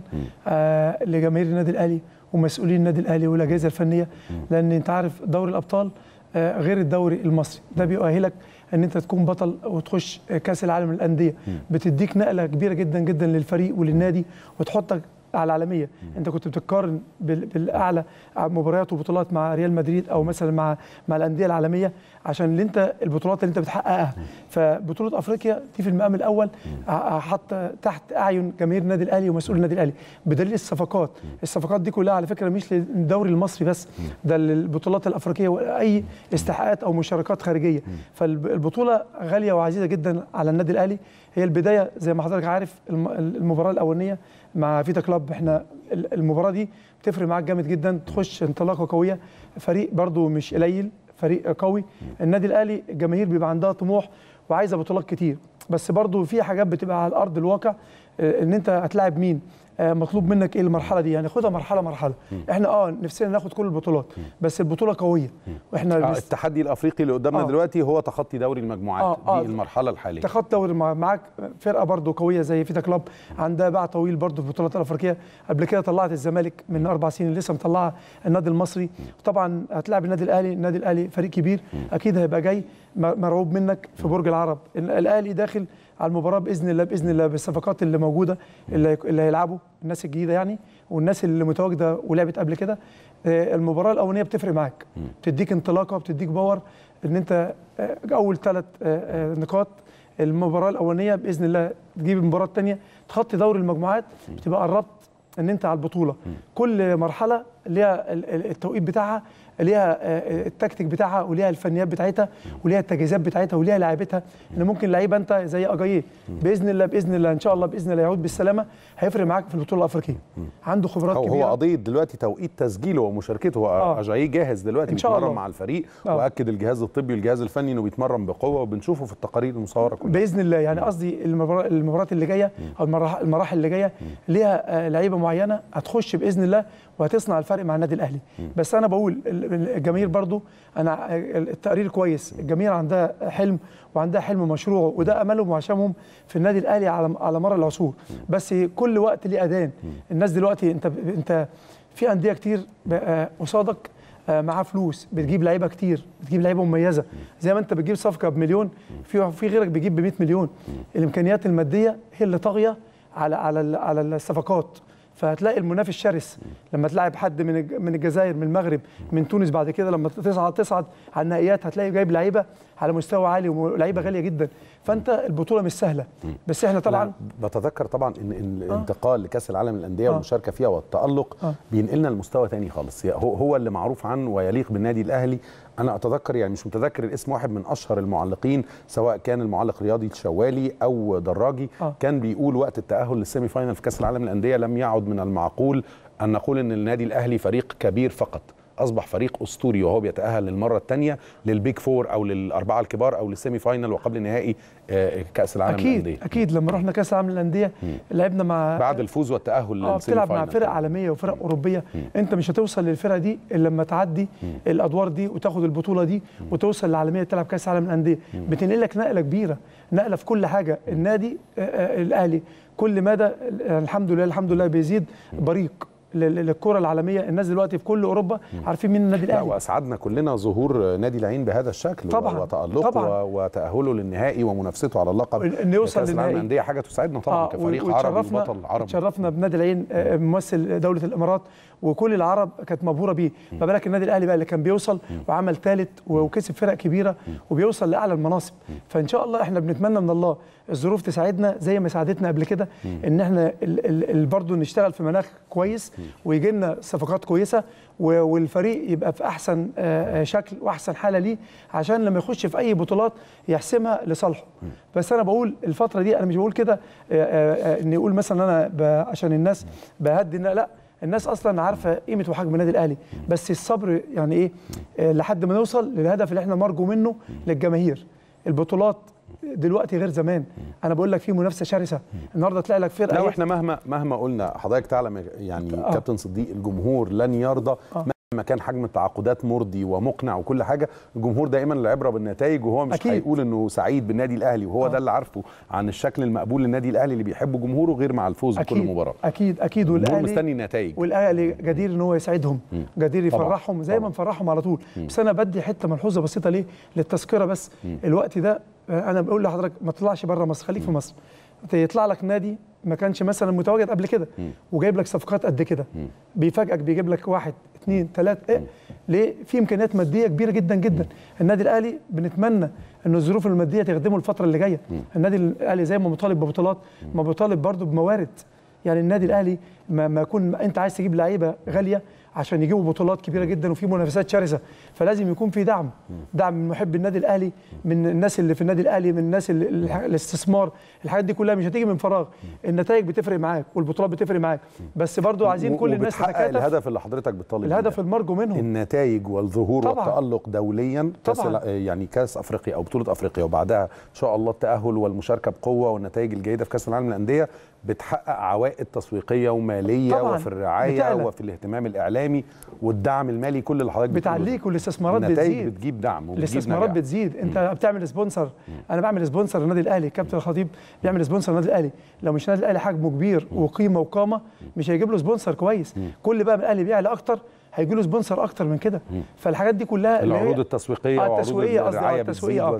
آه لجماهير النادي الاهلي ومسؤولين النادي الاهلي والاجهزه الفنيه لان انت عارف دوري الابطال آه غير الدوري المصري ده بيؤهلك ان انت تكون بطل وتخش كاس العالم للانديه بتديك نقله كبيره جدا جدا للفريق وللنادي وتحطك على العالميه انت كنت بتقارن بال- بالاعلى مباريات وبطولات مع ريال مدريد او مثلا مع مع الانديه العالميه عشان اللي انت البطولات اللي انت بتحققها فبطوله افريقيا دي في المقام الاول ع- حط تحت اعين جماهير النادي الاهلي ومسؤول النادي الاهلي بدليل الصفقات الصفقات دي كلها على فكره مش للدوري المصري بس ده للبطولات الافريقيه واي استحقاقات او مشاركات خارجيه فالبطوله غاليه وعزيزه جدا على النادي الاهلي هي البدايه زي ما حضرتك عارف الم- المباراه الاولانيه مع فيتا كلاب احنا ال- المباراه دي بتفرق معاك جامد جدا تخش انطلاقه قويه فريق برضو مش قليل فريق قوي النادي الاهلي الجماهير بيبقى عندها طموح وعايزه بطولات كتير بس برضو في حاجات بتبقى على ارض الواقع آه، ان انت هتلاعب مين آه، مطلوب منك ايه المرحله دي يعني خدها مرحله مرحله احنا اه نفسنا ناخد كل البطولات بس البطوله قويه واحنا آه بس- التحدي الأفريقي اللي قدامنا آه. دلوقتي هو تخطي دوري المجموعات آه، آه. دي المرحلة الحالية تاخد دوري مع- معاك فرقه برضو قويه زي فيتا كلاب عندها باع طويل برضو في البطولات الافريقيه قبل كده طلعت الزمالك من اربع سنين لسه مطلعه النادي المصري طبعا هتلاعب النادي الاهلي النادي الاهلي فريق كبير اكيد هيبقى جاي م- مرعوب منك في برج العرب ال- الاهلي داخل على المباراه باذن الله باذن الله بالصفقات اللي موجوده اللي هي- اللي هيلعبوا الناس الجديده يعني والناس اللي متواجده ولعبت قبل كده آه، المباراه الاولانيه بتفرق معاك بتديك انطلاقه بتديك باور ان انت آه، اول ثلاث نقاط المباراه الاولانيه باذن الله تجيب المباراه الثانيه تخطي دوري المجموعات بتبقى قربت ان انت على البطوله كل مرحله ليها ال- ال- التوقيت بتاعها ليها آه، التكتيك بتاعها وليها الفنيات بتاعتها وليها التجهيزات بتاعتها وليها لعيبتها ان ممكن لعيبه انت زي اجاييه باذن الله باذن الله ان شاء الله باذن الله يعود بالسلامه هيفرق معاك في البطوله الافريقيه عنده خبرات هو كبيره هو قضيه دلوقتي توقيت تسجيله ومشاركته هو آه. اجاييه جاهز دلوقتي إن شاء بيتمرن الله. مع الفريق آه. واكد الجهاز الطبي والجهاز الفني انه بيتمرن بقوه وبنشوفه في التقارير المصوره كلها باذن الله يعني قصدي المبارا- المباريات اللي جايه او المراح- المراحل اللي جايه ليها آه، لعيبه معينه هتخش باذن الله وهتصنع الفرق مع النادي الاهلي بس انا بقول ال- ال- الجماهير برضو انا التقرير كويس الجماهير عندها حلم وعندها حلم مشروع وده املهم وعشمهم في النادي الاهلي على على مر العصور بس كل وقت ليه اذان الناس دلوقتي انت انت في انديه كتير بقى قصادك آه، معاه فلوس بتجيب لعيبه كتير بتجيب لعيبه مميزه زي ما انت بتجيب صفقه بمليون في في غيرك بيجيب ب 100 مليون الامكانيات الماديه هي اللي طاغيه على على ال- على الصفقات فهتلاقي المنافس شرس لما تلاعب حد من الج- من الجزائر من المغرب من تونس بعد كده لما تصعد تصعد على النهائيات هتلاقي جايب لعيبه على مستوى عالي ولعيبه غاليه جدا فانت البطوله مش سهله بس احنا طبعا أنا بتذكر طبعا ان إن الانتقال لكاس العالم للانديه آه. والمشاركه فيها والتالق آه. بينقلنا لمستوى تاني خالص هو هو اللي معروف عنه ويليق بالنادي الاهلي انا اتذكر يعني مش متذكر الاسم واحد من اشهر المعلقين سواء كان المعلق رياضي الشوالي او دراجي آه. كان بيقول وقت التاهل للسيمي فاينل في كاس العالم للانديه لم يعد من المعقول ان نقول ان النادي الاهلي فريق كبير فقط اصبح فريق اسطوري وهو بيتاهل للمره الثانيه للبيج فور او للاربعه الكبار او للسيمي فاينل وقبل نهائي آه، كاس العالم اكيد للانديه اكيد لما رحنا كاس العالم للانديه لعبنا مع بعد الفوز والتاهل اه للسيمي بتلعب مع فاينل فرق عالميه وفرق اوروبيه انت مش هتوصل للفرقه دي الا لما تعدي الادوار دي وتاخد البطوله دي وتوصل للعالميه تلعب كاس العالم للانديه بتنقل لك نقله كبيره نقله في كل حاجه النادي آه، آه، الاهلي كل مدى آه، الحمد لله الحمد لله بيزيد بريق لل- للكره العالميه الناس دلوقتي في كل اوروبا عارفين مين النادي لا الاهلي واسعدنا كلنا ظهور نادي العين بهذا الشكل طبعاً، وتالقه طبعاً. وتاهله للنهائي ومنافسته على اللقب إن يوصل كأس العالم للنهائي. للانديه حاجه تسعدنا طبعا كفريق عربي وبطل عربي تشرفنا بنادي العين آه، ممثل دوله الامارات وكل العرب كانت مبهوره بيه ما بالك النادي الاهلي بقى اللي كان بيوصل وعمل ثالث وكسب فرق كبيره وبيوصل لاعلى المناصب فان شاء الله احنا بنتمنى من الله الظروف تساعدنا زي ما ساعدتنا قبل كده ان احنا ال- ال- ال- برضه نشتغل في مناخ كويس ويجي لنا صفقات كويسه و- والفريق يبقى في احسن آه، آه، شكل واحسن حاله ليه عشان لما يخش في اي بطولات يحسمها لصالحه بس انا بقول الفتره دي انا مش بقول كده آه، آه، آه، ان يقول مثلا انا ب- عشان الناس بهدي إن- لا الناس اصلا عارفه قيمه وحجم النادي الاهلي بس الصبر يعني ايه آه، لحد ما نوصل للهدف اللي احنا مرجو منه للجماهير البطولات دلوقتي غير زمان انا بقول لك في منافسه شرسه النهارده تلاقي لك فرقه لا إيه؟ واحنا مهما مهما قلنا حضرتك تعلم يعني آه. كابتن صديق الجمهور لن يرضى آه. مهما كان حجم التعاقدات مرضي ومقنع وكل حاجه الجمهور دائما العبره بالنتائج وهو مش أكيد. هيقول انه سعيد بالنادي الاهلي وهو آه. ده اللي عارفه عن الشكل المقبول للنادي الاهلي اللي بيحبه جمهوره غير مع الفوز بكل اكيد مباراه اكيد اكيد الجمهور والاهلي مستني نتائج والاهلي جدير ان هو يسعدهم جدير طبعاً. يفرحهم زي ما مفرحهم على طول بس انا بدي حته ملحوظه بسيطه ليه للتذكره بس مم. الوقت ده آه، انا بقول لحضرتك ما تطلعش بره مصر خليك في مصر يطلع لك نادي ما كانش مثلا متواجد قبل كده وجايب لك صفقات قد كده بيفاجئك بيجيب لك واحد اثنين ثلاثة إيه؟ ليه؟ في امكانيات ماديه كبيره جدا جدا النادي الاهلي بنتمنى ان الظروف الماديه تخدمه الفتره اللي جايه النادي الاهلي زي ما مطالب ببطولات ما بيطالب برضه بموارد يعني النادي الاهلي ما, ما يكون انت عايز تجيب لعيبه غاليه عشان يجيبوا بطولات كبيره جدا وفي منافسات شرسه فلازم يكون في دعم دعم من محب النادي الاهلي من الناس اللي في النادي الاهلي من الناس اللي الح- الاستثمار الحاجات دي كلها مش هتيجي من فراغ النتائج بتفرق معاك والبطولات بتفرق معاك بس برضو عايزين كل الناس وبتحقق تتكاتف الهدف اللي حضرتك بتطالب بيه الهدف ده. المرجو منهم النتائج والظهور طبعاً. والتألق دوليا كاس طبعاً. الع- يعني كاس افريقيا او بطوله افريقيا وبعدها ان شاء الله التاهل والمشاركه بقوه والنتائج الجيده في كاس العالم للانديه بتحقق عوائد تسويقيه وماليه طبعاً. وفي الرعايه بتعلى. وفي الاهتمام الاعلامي والدعم المالي كل اللي حضرتك بتقوله ده. بتعليك والاستثمارات النتائج بتزيد بتجيب دعم وبتجيب الاستثمارات نجاح. بتزيد انت بتعمل سبونسر انا بعمل سبونسر للنادي الاهلي كابتن الخطيب بيعمل سبونسر للنادي الاهلي لو مش النادي الاهلي حجمه كبير وقيمه وقامه مش هيجيب له سبونسر كويس كل بقى ما الاهلي بيعلى اكتر هيجي له سبونسر اكتر من كده فالحاجات دي كلها اللي هي- العروض التسويقيه آه، وعروض التسويقيه قصدي الرعايه آه، التسويقيه بتزيد اه وده.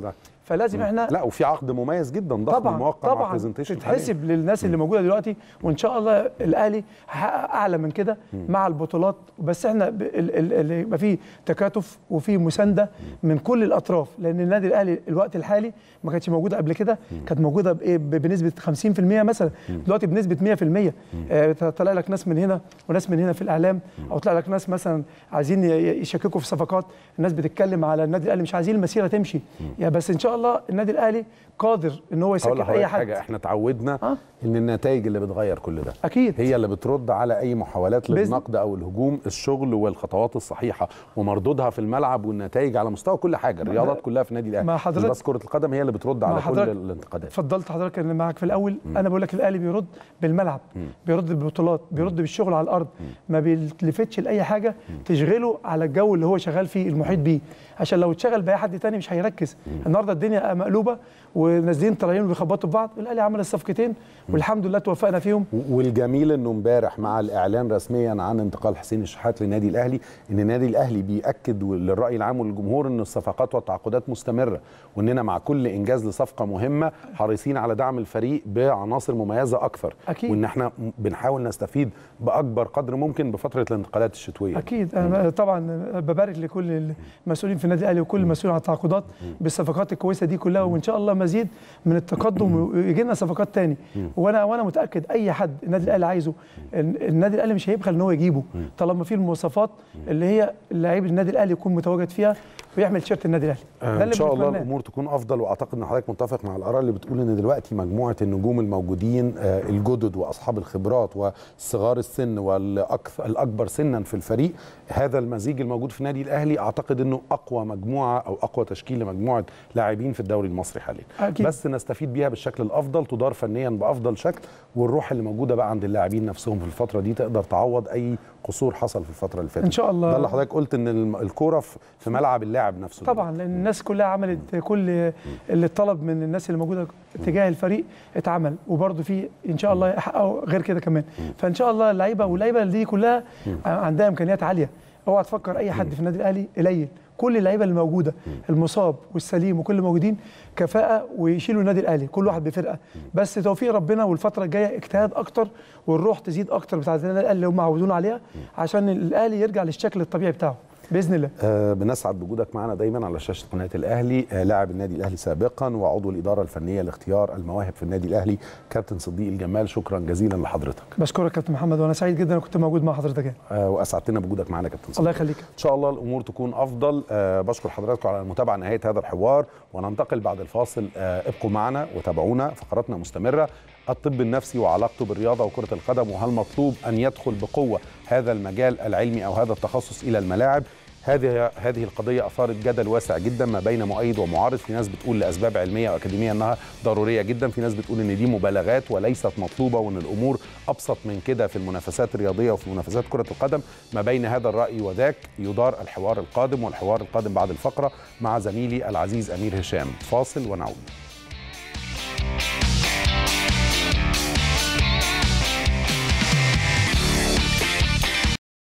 فلازم احنا لا وفي عقد مميز جدا ضخم طبعا موقع مع طبعا برزنتيشن تتحسب للناس اللي موجوده دلوقتي وان شاء الله الاهلي هيحقق اعلى من كده مع البطولات بس احنا ب- ال- ال- اللي يبقى فيه تكاتف وفي مسانده من كل الاطراف لان النادي الاهلي الوقت الحالي ما كانتش موجوده قبل كده كانت موجوده بايه ب- بنسبه 50% مثلا دلوقتي بنسبه 100% آه، طلع لك ناس من هنا وناس من هنا في الاعلام او طلع لك ناس مثلا عايزين ي- يشككوا في صفقات الناس بتتكلم على النادي الاهلي مش عايزين المسيره تمشي يا بس ان شاء الله النادي الاهلي قادر ان هو هقول يسكت لحضرتك اي حد حاجه احنا اتعودنا ان النتائج اللي بتغير كل ده اكيد هي اللي بترد على اي محاولات بإذن- للنقد او الهجوم الشغل والخطوات الصحيحه ومردودها في الملعب والنتائج على مستوى كل حاجه الرياضات كلها في النادي الاهلي مع مش حضرتك- بس كره القدم هي اللي بترد مع على كل حضرتك- الانتقادات اتفضلت حضرتك ان معاك في الاول انا بقول لك الاهلي بيرد بالملعب بيرد بالبطولات بيرد بالشغل على الارض ما بيلتفتش لاي حاجه تشغله على الجو اللي هو شغال فيه المحيط بيه عشان لو اتشغل باي حد تاني مش هيركز النهارده الدنيا مقلوبه ونازلين طالعين وبيخبطوا في بعض الاهلي عمل الصفقتين والحمد لله توفقنا فيهم والجميل انه امبارح مع الاعلان رسميا عن انتقال حسين الشحات للنادي الاهلي ان النادي الاهلي بياكد للراي العام وللجمهور ان الصفقات والتعاقدات مستمره واننا مع كل انجاز لصفقه مهمه حريصين على دعم الفريق بعناصر مميزه اكثر أكيد. وان احنا بنحاول نستفيد باكبر قدر ممكن بفتره الانتقالات الشتويه اكيد انا طبعا ببارك لكل المسؤولين في النادي الاهلي وكل المسؤولين عن التعاقدات بالصفقات الكويسه دي كلها وان شاء الله مزيد من التقدم ويجي لنا صفقات تاني وانا وانا متاكد اي حد النادي الاهلي عايزه ال- النادي الاهلي مش هيبخل ان هو يجيبه طالما في المواصفات اللي هي لعيب النادي الاهلي يكون متواجد فيها ويحمل تيشيرت النادي الاهلي ده ان اللي شاء الله بنتمناه. الامور تكون افضل واعتقد ان حضرتك متفق مع الاراء اللي بتقول ان دلوقتي مجموعه النجوم الموجودين آه، الجدد واصحاب الخبرات وصغار السن والاكثر الاكبر سنا في الفريق هذا المزيج الموجود في النادي الاهلي اعتقد انه اقوى مجموعه او اقوى تشكيل لمجموعه لاعبين في الدوري المصري حاليا أكيد. بس نستفيد بيها بالشكل الافضل تدار فنيا بافضل شكل والروح اللي موجوده بقى عند اللاعبين نفسهم في الفتره دي تقدر تعوض اي قصور حصل في الفتره اللي فاتت إن شاء الله. ده اللي حضرتك قلت ان الم- الكوره في في ملعب اللاعب نفسه طبعا لان الناس كلها عملت كل اللي طلب من الناس اللي موجوده تجاه الفريق اتعمل وبرده في ان شاء الله يحققوا غير كده كمان فان شاء الله اللعيبه واللعيبه دي كلها عندها امكانيات عاليه اوعى تفكر اي حد في النادي الاهلي قليل كل اللعيبه اللي موجوده المصاب والسليم وكل الموجودين كفاءه ويشيلوا النادي الاهلي كل واحد بفرقه بس توفيق ربنا والفتره الجايه اجتهاد اكتر والروح تزيد اكتر بتاعت النادي الاهلي اللي هم عودون عليها عشان الاهلي يرجع للشكل الطبيعي بتاعه باذن الله آه، بنسعد بوجودك معنا دايما على شاشه قناه الاهلي آه، لاعب النادي الاهلي سابقا وعضو الاداره الفنيه لاختيار المواهب في النادي الاهلي كابتن صديق الجمال شكرا جزيلا لحضرتك بشكرك كابتن محمد وانا سعيد جدا كنت موجود مع حضرتك يعني. آه، واسعدتنا بوجودك معنا كابتن صديق الله يخليك ان شاء الله الامور تكون افضل آه، بشكر حضراتكم على المتابعه نهايه هذا الحوار وننتقل بعد الفاصل آه، ابقوا معنا وتابعونا فقراتنا مستمره الطب النفسي وعلاقته بالرياضه وكره القدم وهل مطلوب ان يدخل بقوه هذا المجال العلمي او هذا التخصص الى الملاعب هذه هذه القضيه اثارت جدل واسع جدا ما بين مؤيد ومعارض في ناس بتقول لاسباب علميه واكاديميه انها ضروريه جدا في ناس بتقول ان دي مبالغات وليست مطلوبه وان الامور ابسط من كده في المنافسات الرياضيه وفي منافسات كره القدم ما بين هذا الراي وذاك يدار الحوار القادم والحوار القادم بعد الفقره مع زميلي العزيز امير هشام فاصل ونعود